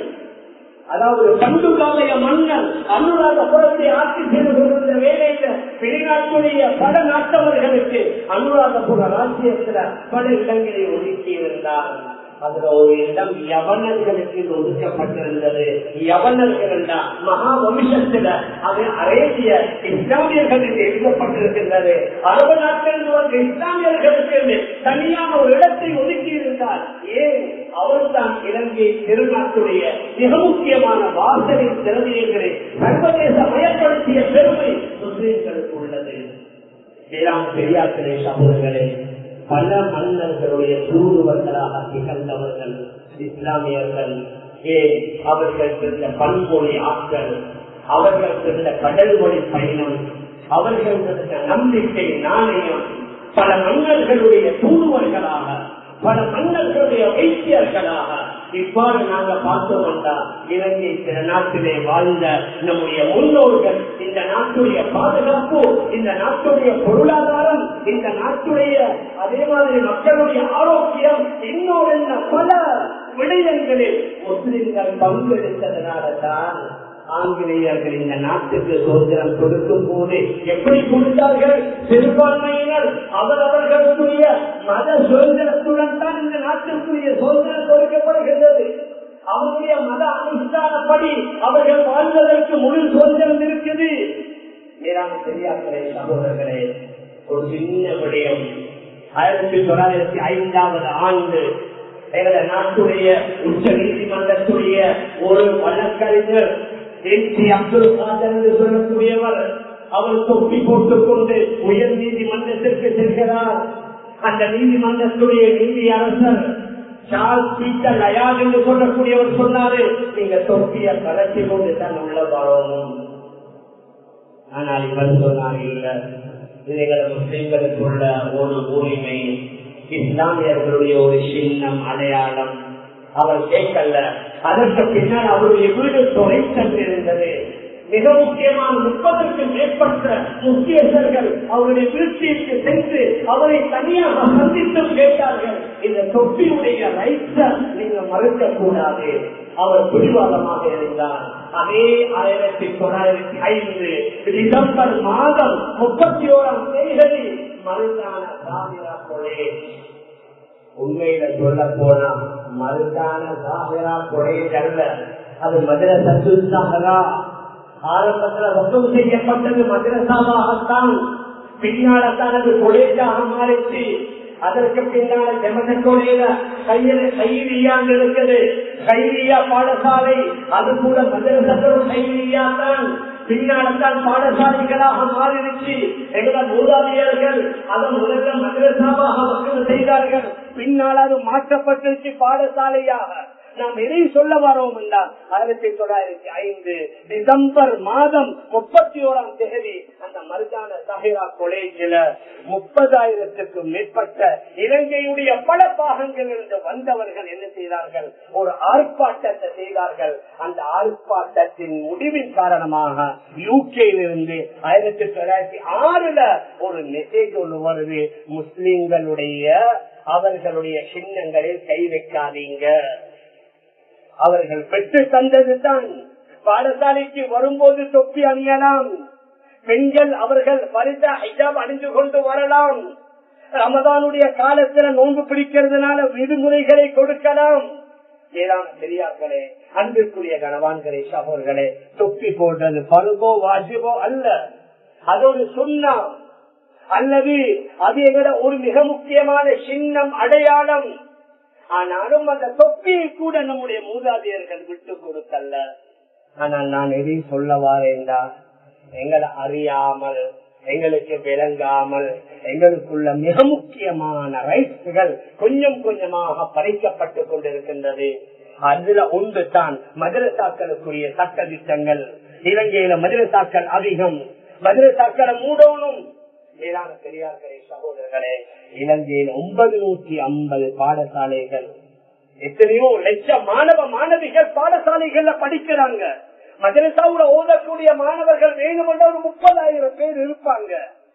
அதாவது பண்டு காலைய மன்னர் அனுராதபுரத்தை ஆட்சி செய்து கொண்டிருந்த வேலையில வெளிநாட்டுடைய பல நாட்டவர்களுக்கு அனுராதபுர ராஜ்யத்துல பல இடங்களை ஒதுக்கி இருந்தார் அதுல ஒரு இடம் யவனர்களுக்கு ஒதுக்கப்பட்டிருந்தது யவனர்கள் மகா வம்சத்துல அது அரேபிய இஸ்லாமியர்களுக்கு எழுதப்பட்டிருக்கின்றது அரபு நாட்டிலிருந்து வந்த இஸ்லாமியர்களுக்கு தனியான ஒரு இடத்தை ஒதுக்கி இருந்தார் ஏன் அவர்தான் இலங்கை திருநாட்டுடைய மிக முக்கியமான வாசனை திறமையங்களை சர்வதேச மயப்படுத்திய பெருமை முஸ்லிம்களுக்கு உள்ளது வேளாண் பெரியார்களே சமூகங்களே பல மன்னர்களுடைய தூதுவர்களாக திகழ்ந்தவர்கள் இஸ்லாமியர்கள் ஏன் அவர்கள் இருந்த பண்பொழி ஆட்கள் அவர்கள் இருந்த கடல் மொழி பயணம் அவர்கள் இருந்த நம்பிக்கை நாணயம் பல மன்னர்களுடைய தூதுவர்களாக பல மன்னர்களுடைய வைத்தியர்களாக இவ்வாறு நாங்க பார்த்தோம் என்றால் இலங்கை சில நாட்டிலே வாழ்ந்த நம்முடைய முன்னோர்கள் இந்த நாட்டுடைய பாதுகாப்பு இந்த நாட்டுடைய பொருளாதாரம் இந்த நாட்டுடைய அதே மாதிரி மக்களுடைய ஆரோக்கியம் இன்னொரு பல விடயங்களில் முஸ்லிம்கள் பங்கெடுத்ததனால தான் ஆங்கிலேயர்கள் இந்த நாட்டுக்கு சுதந்திரம் கொடுக்கும் போது எப்படி கொடுத்தார்கள் சிறுபான்மையினர் அவரவர்களுக்குரிய மத சுதந்திரத்துடன் தான் இந்த நாட்டிற்குரிய சுதந்திரம் கொடுக்கப்படுகின்றது அவருடைய மத அனுஷ்டானப்படி அவர்கள் வாழ்வதற்கு முழு சுதந்திரம் இருக்குது மேலான பெரியார்களே சகோதரர்களே ஒரு சின்ன விடயம் ஆயிரத்தி தொள்ளாயிரத்தி ஐந்தாவது ஆண்டு எங்கள நாட்டுடைய உச்ச நீதிமன்றத்துடைய ஒரு வழக்கறிஞர் என் சி அப்துல் காதர் என்று சொல்லக்கூடியவர் அவர் தொப்பி போட்டுக் கொண்டு உயர் நீதிமன்றத்திற்கு செல்கிறார் அந்த நீதிமன்றத்துடைய நீதி அரசர் சார்ஸ் பீட்டர் லயால் என்று சொல்லக்கூடியவர் சொன்னாரு நீங்க தொப்பிய கலட்டி கொண்டு தான் உள்ள வரணும் ஆனால் இவர் சொன்னார் இல்ல இதுகளை முஸ்லிம்களுக்குள்ள ஒரு உரிமை இஸ்லாமியர்களுடைய ஒரு சின்னம் அடையாளம் அவர் கேட்கல அதற்கு பின்னால் அவருடைய வீடு தொலை சென்றிருந்தது மிக முக்கியமான முப்பதற்கு மேற்பட்ட முக்கியஸ்தர்கள் அவருடைய வீழ்ச்சிக்கு சென்று அவரை தனியாக சந்தித்தும் கேட்டார்கள் இந்த தொப்பியுடைய ரைட்ஸ நீங்க மறுக்க கூடாது அவர் பிடிவாதமாக இருந்தார் அதே ஆயிரத்தி தொள்ளாயிரத்தி ஐந்து டிசம்பர் மாதம் முப்பத்தி ஓராம் தேதி மருந்தான சாமிரா கொலை உண்மையில சொல்ல போனா மருந்தான சாமிரா கொலை அல்ல அது மதுரசா ஆரம்பத்துல ரத்தம் செய்யப்பட்டது மதுரசாவாகத்தான் பின்னால்தான் அது கொலேஜாக மாறிச்சு அதற்கு பின்னால ஜெமனக்கோடையில கையில கைதியாங்க இருக்குது கைதியா பாடசாலை அது கூட மதுரசங்களும் கைதியா தான் பின்னால்தான் பாடசாலைகளாக மாறிடுச்சு எங்கள மூதாதையர்கள் அதன் முதல்ல மதுரசாவாக மக்கள் செய்தார்கள் பின்னால் அது மாற்றப்பட்டுச்சு பாடசாலையாக நாம் எதை சொல்ல வரோம் என்றால் ஆயிரத்தி தொள்ளாயிரத்தி ஐந்து டிசம்பர் மாதம் முப்பத்தி ஓராம் தேதி அந்த மருதான சஹிரா கொலேஜில் முப்பதாயிரத்துக்கும் மேற்பட்ட இலங்கையுடைய பல பாகங்களிலிருந்து வந்தவர்கள் என்ன செய்தார்கள் ஒரு ஆர்ப்பாட்டத்தை செய்தார்கள் அந்த ஆர்ப்பாட்டத்தின் முடிவின் காரணமாக யூகேயிலிருந்து ஆயிரத்தி தொள்ளாயிரத்தி ஆறுல ஒரு மெசேஜ் ஒன்று வருது முஸ்லிம்களுடைய அவர்களுடைய சின்னங்களில் கை வைக்காதீங்க அவர்கள் பெற்று தந்தது தான் பாடசாலைக்கு வரும்போது தொப்பி அணியலாம் பெண்கள் அவர்கள் பரிசா ஹிஜாப் அணிந்து கொண்டு வரலாம் ரமதானுடைய காலத்துல நோன்பு பிடிக்கிறதுனால விடுமுறைகளை கொடுக்கலாம் ஏதான பெரியார்களே அன்பிற்குரிய கணவான்களே சகோதர்களே தொப்பி போடுறது பருவோ வாஜிபோ அல்ல அதோடு சொன்னா அல்லது அது எங்கட ஒரு மிக முக்கியமான சின்னம் அடையாளம் ஆனாலும் அந்த தொப்பியை கூட நம்முடைய மூதாதையர்கள் விட்டு கொடுக்கல்ல ஆனால் நான் எதை சொல்ல வாரேண்டா எங்களை அறியாமல் எங்களுக்கு விளங்காமல் எங்களுக்குள்ள மிக முக்கியமான ரைட்ஸ்கள் கொஞ்சம் கொஞ்சமாக பறிக்கப்பட்டு கொண்டிருக்கின்றது அதுல ஒன்று தான் மதுரசாக்களுக்குரிய சட்ட திட்டங்கள் இலங்கையில மதுரசாக்கள் அதிகம் மதுரசாக்களை மூடணும் மேலான பெரியார்களே சகோதரர்களே இலங்கையில் ஒன்பது நூற்றி ஐம்பது பாடசாலைகள் எத்தனையோ லட்சம் மாணவ மாணவிகள் பாடசாலைகள்ல படிக்கிறாங்க மதரசாவுல ஓதக்கூடிய மாணவர்கள் வேணுமென்ற ஒரு முப்பதாயிரம் பேர் இருப்பாங்க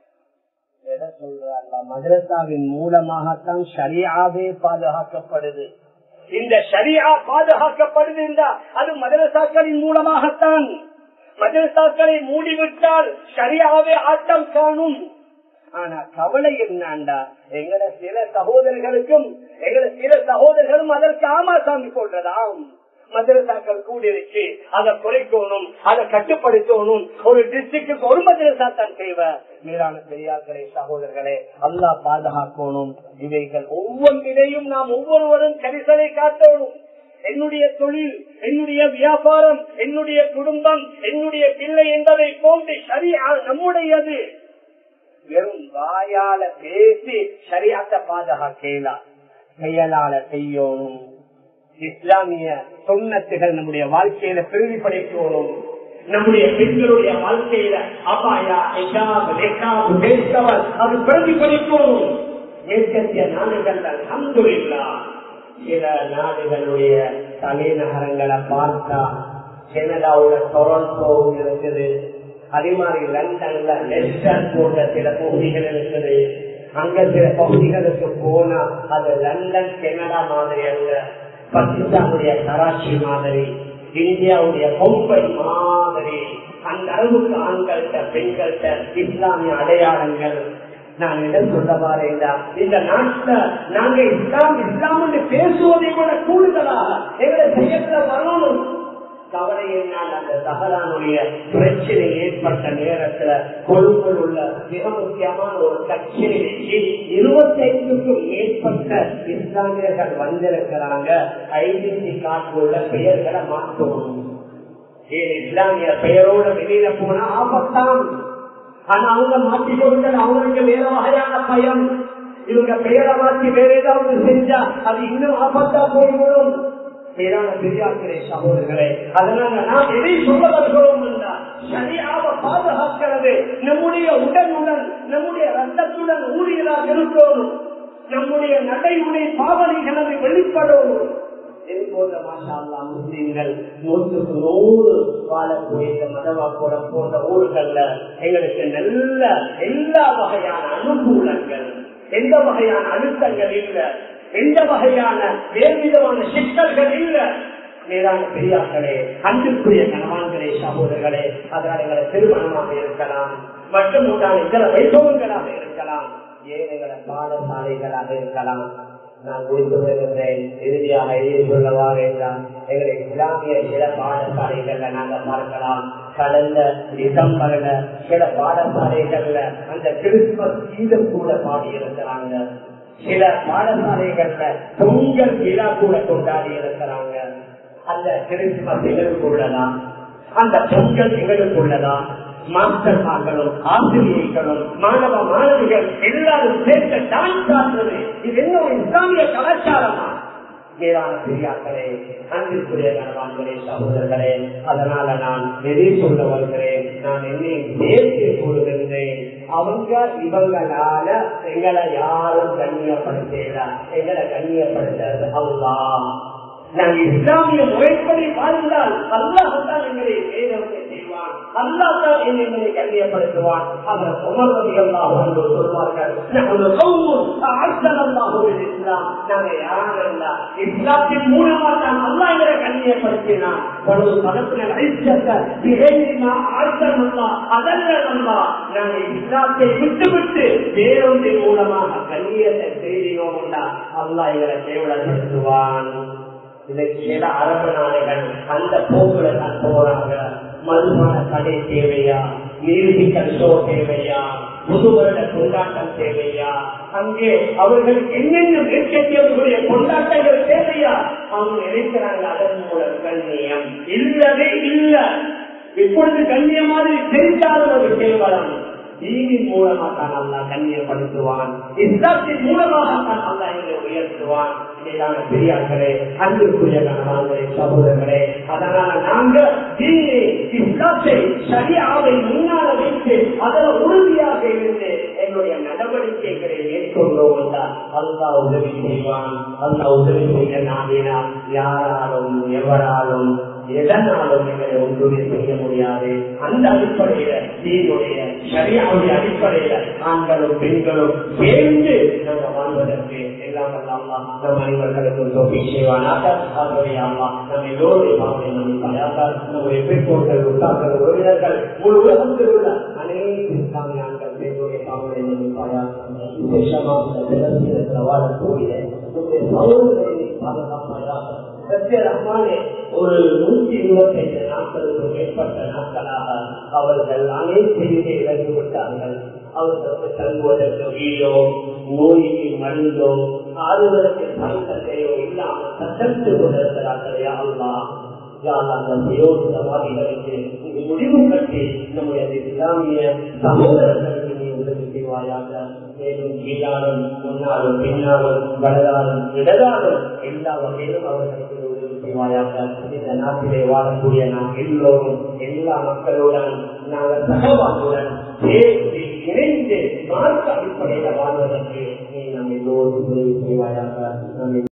எதை சொல்றாங்க மதரசாவின் மூலமாகத்தான் சரியாவே பாதுகாக்கப்படுது இந்த சரியா பாதுகாக்கப்படுது என்றால் அது மதரசாக்களின் மூலமாகத்தான் மதரசாக்களை மூடிவிட்டால் சரியாவே ஆட்டம் காணும் ஆனா கவலை என்னண்டா எங்கட சில சகோதரர்களுக்கும் எங்கட சில சகோதரர்களும் அதற்கு ஆமாசாமி சொல்றதாம் மதரசாக்கள் கூடிருச்சு அதை குறைக்கணும் அதை கட்டுப்படுத்தணும் ஒரு டிஸ்ட்ரிக்டுக்கு ஒரு மதரசா தான் தேவை மேலான பெரியார்களே சகோதரர்களே அல்லா பாதுகாக்கணும் இவைகள் ஒவ்வொன்றிலையும் நாம் ஒவ்வொருவரும் கரிசனை காட்டணும் என்னுடைய தொழில் என்னுடைய வியாபாரம் என்னுடைய குடும்பம் என்னுடைய பிள்ளை என்பதை போன்று சரியா நம்முடையது வெறும் வாயால பேசி சரியாத்த பாதுகாக்கலாம் செயலால செய்யணும் இஸ்லாமிய சொன்னத்துகள் நம்முடைய வாழ்க்கையில பிரதிபலிக்கணும் நம்முடைய பெண்களுடைய வாழ்க்கையில அபாயா அது பிரதிபலிக்கணும் மேற்கத்திய நாடுகள் அல்ஹம்துலில்லா சில நாடுகளுடைய தலைநகரங்களை பார்த்தா கனடாவுல டொரண்டோ இருக்குது அதே மாதிரி லண்டன்ல லெஸ்டர் போன்ற சில பகுதிகள் இருக்குது அங்க சில பகுதிகளுக்கு போனா அது லண்டன் கனடா மாதிரி அல்ல பாகிஸ்தானுடைய கராச்சி மாதிரி இந்தியாவுடைய மும்பை மாதிரி அந்த அளவுக்கு ஆண்கள்கிட்ட பெண்கள்கிட்ட இஸ்லாமிய அடையாளங்கள் நான் இடம் சொல்ல பாருங்களா இந்த நாட்டுல நாங்க இஸ்லாம் இஸ்லாம் என்று பேசுவதை விட கூடுதலாக எங்களை செய்யத்துல வரணும் கவலை என்னால் அந்த சகலானுடைய பிரச்சனை ஏற்பட்ட நேரத்துல கொழும்பில் உள்ள மிக முக்கியமான ஒரு கட்சியிலேக்கு இருபத்தி ஐந்துக்கும் மேற்பட்ட இஸ்லாமியர்கள் வந்திருக்கிறாங்க ஐடென்டி கார்டு உள்ள பெயர்களை மாற்றணும் ஏன் இஸ்லாமிய பெயரோட வெளியில போனா ஆபத்தான் ஆனா அவங்க மாற்றி கொடுத்தது அவங்களுக்கு வேற வகையான பயம் இவங்க பெயரை மாற்றி வேற ஏதாவது செஞ்சா அது இன்னும் ஆபத்தா போய்விடும் மேலான பெரியார்களே சகோதரர்களே அதனால நாம் எதை சொல்ல வருகிறோம் என்றால் சரியாக பாதுகாக்கிறது நம்முடைய உடனுடன் நம்முடைய ரத்தத்துடன் ஊழியராக இருக்கணும் நம்முடைய நடைமுறை பாவனைகளது வெளிப்படணும் இது போன்ற மாஷா முஸ்லீம்கள் நூற்றுக்கு நூறு வாழக்கூடிய மதவாக்குடம் போன்ற ஊர்கள்ல எங்களுக்கு நல்ல எல்லா வகையான அனுகூலங்கள் எந்த வகையான அழுத்தங்கள் இல்லை எந்த வகையான வேறு விதமான சிக்கல்கள் இல்லை மேலான பெரியார்களே அன்புக்குரிய கணவான்களே சகோதரர்களே அதனால் எங்களை திருமணமாக இருக்கலாம் மற்றும் உண்டான இதர வைபவங்களாக இருக்கலாம் ஏழைகள பாடசாலைகளாக இருக்கலாம் நான் முடித்து வருகின்றேன் இறுதியாக எழுதி சொல்லவா வேண்டாம் எங்களை இஸ்லாமிய சில பாடசாலைகள்ல நாங்க பார்க்கலாம் கடந்த டிசம்பர்ல சில பாடசாலைகள்ல அந்த கிறிஸ்துமஸ் கீதம் கூட பாடி இருக்கிறாங்க சில பாடசாலைகள்ல பொங்கல் விழா கூட கொண்டாடி இருக்கிறாங்க அந்த கிறிஸ்துமஸ் எங்களுக்குள்ளதான் அந்த பொங்கல் எங்களுக்குள்ளதான் மாஸ்டர்மார்களும் ஆசிரியர்களும் மாணவ மாணவிகள் எல்லாரும் சேர்த்த டான்ஸ் ஆடுறது இது என்ன ஒரு இஸ்லாமிய கலாச்சாரமா மேலான பெரியார்களே அன்பிற்குரிய கணவான்களே சகோதரர்களே அதனால நான் எதை சொல்ல வருகிறேன் நான் என்னை சேர்த்து கூறுகின்றேன் அவங்க இவங்களால எங்களை யாரும் கண்ணியப்படுத்தல எங்களை கண்ணியப்படுத்துறது அல்லா நாங்கள் இஸ்லாமிய முறைப்படி வாழ்ந்தால் அல்லாஹ் எங்களை வேதத்தை செய்வான் அல்லாஹ் தான் எங்களை கண்ணியப்படுத்துவான் அவர் உமர்வதி அல்லாஹ் என்று சொல்வார்கள் நாங்கள் கௌமும் அர்த்தம் அல்லாஹுவின் இஸ்லாம் நாங்கள் யாரல்ல இஸ்லாத்தின் மூலமா தான் அல்லாஹ் எங்களை கண்ணியப்படுத்தினான் பழுது மதத்தினர் ஐச்சத்தை பிஹேவினா ஆழ்த்தம் அல்லா அதல்ல அல்லா நாங்கள் இஸ்லாத்தை விட்டுவிட்டு வேறொன்றின் மூலமாக கண்ணியத்தை செய்தினோம் அல்லாஹ் எங்களை கேவலப்படுத்துவான் இதற்கு சில அரபு நாடுகள் அந்த போக்குல தான் போறாங்க மதுபான கடை தேவையா மியூசிக்கல் ஷோ தேவையா புது வருட கொண்டாட்டம் தேவையா அங்கே அவர்களுக்கு என்னென்ன மேற்கத்தியவர்களுடைய கொண்டாட்டங்கள் தேவையா அவங்க நினைக்கிறாங்க அதன் மூலம் கண்ணியம் இல்லவே இல்ல இப்பொழுது கண்ணியம் மாதிரி தெரிந்தாலும் ஒரு கேவலம் தீனின் மூலமா தான் அல்லா கண்ணியப்படுத்துவான் இஸ்லாத்தின் மூலமாக தான் அல்லா எங்களை உயர்த்துவான் இதையான பெரியார்களே அன்புக்குரிய கணவான்களே சகோதரர்களே அதனால நாங்க தீனை இஸ்லாத்தை சரியாவை முன்னால வைத்து அதில் உறுதியாக இருந்து எங்களுடைய நடவடிக்கைகளை மேற்கொண்டோம் என்றால் அல்லா உதவி செய்வான் அல்லா உதவி செய்ய நாடினால் யாராலும் எவராலும் எதனாலும் எங்களை ஒன்றுமே செய்ய முடியாது அந்த அடிப்படையில தீனுடைய சரியாவுடைய அடிப்படையில ஆண்களும் பெண்களும் சேர்ந்து நாங்கள் வாழ்வதற்கு எல்லாம் அல்லாமா நம் அனைவர்களுக்கு தொகை செய்வானாக அவருடைய அம்மா நம் எல்லோருடைய பாவனை நம்பிக்கையாக நம்முடைய பெற்றோர்கள் உத்தார்கள் உறவினர்கள் முழு உலகத்தில் உள்ள அனைத்து இஸ்லாமிய ஆண்கள் பெண்களுடைய பாவனை நம்பிக்கையாக விசேஷமாக இந்த தினத்தில் வாழக்கூடிய நம்முடைய சகோதரர்களை பாதுகாப்பாயாக ரஹ்மானே ஒரு நூற்றி இருபத்தி ஐந்து நாட்களுக்கு மேற்பட்ட நாட்களாக அவர்கள் அனைத்தையுமே இழந்து விட்டார்கள் அவர்களுக்கு தங்குவதற்கு வீடோ நோய்க்கு மருந்தோ ஆறுவதற்கு சமத்தத்தையோ இல்லாமல் தத்தெடுத்து கொண்டிருக்கிறார்கள் யாருலாம் முடிவு கட்டி நம்முடைய இஸ்லாமிய சகோதரர்களுக்கு நீ உதவி செய்வாயாக மேலும் கீழாலும் முன்னாலும் பின்னாலும் வலதாலும் இடதாலும் எல்லா வகையிலும் அவர்களுக்கு உதவி செய்வாயாக இந்த நாட்டிலே வாழக்கூடிய நாம் எல்லோரும் எல்லா மக்களுடன் நாங்கள் சகவாழ்வுடன் சேர்த்து இணைந்து மார்க்க அடிப்படையில் வாழ்வதற்கு நீ நம் எல்லோரும் உதவி செய்வாயாக நம்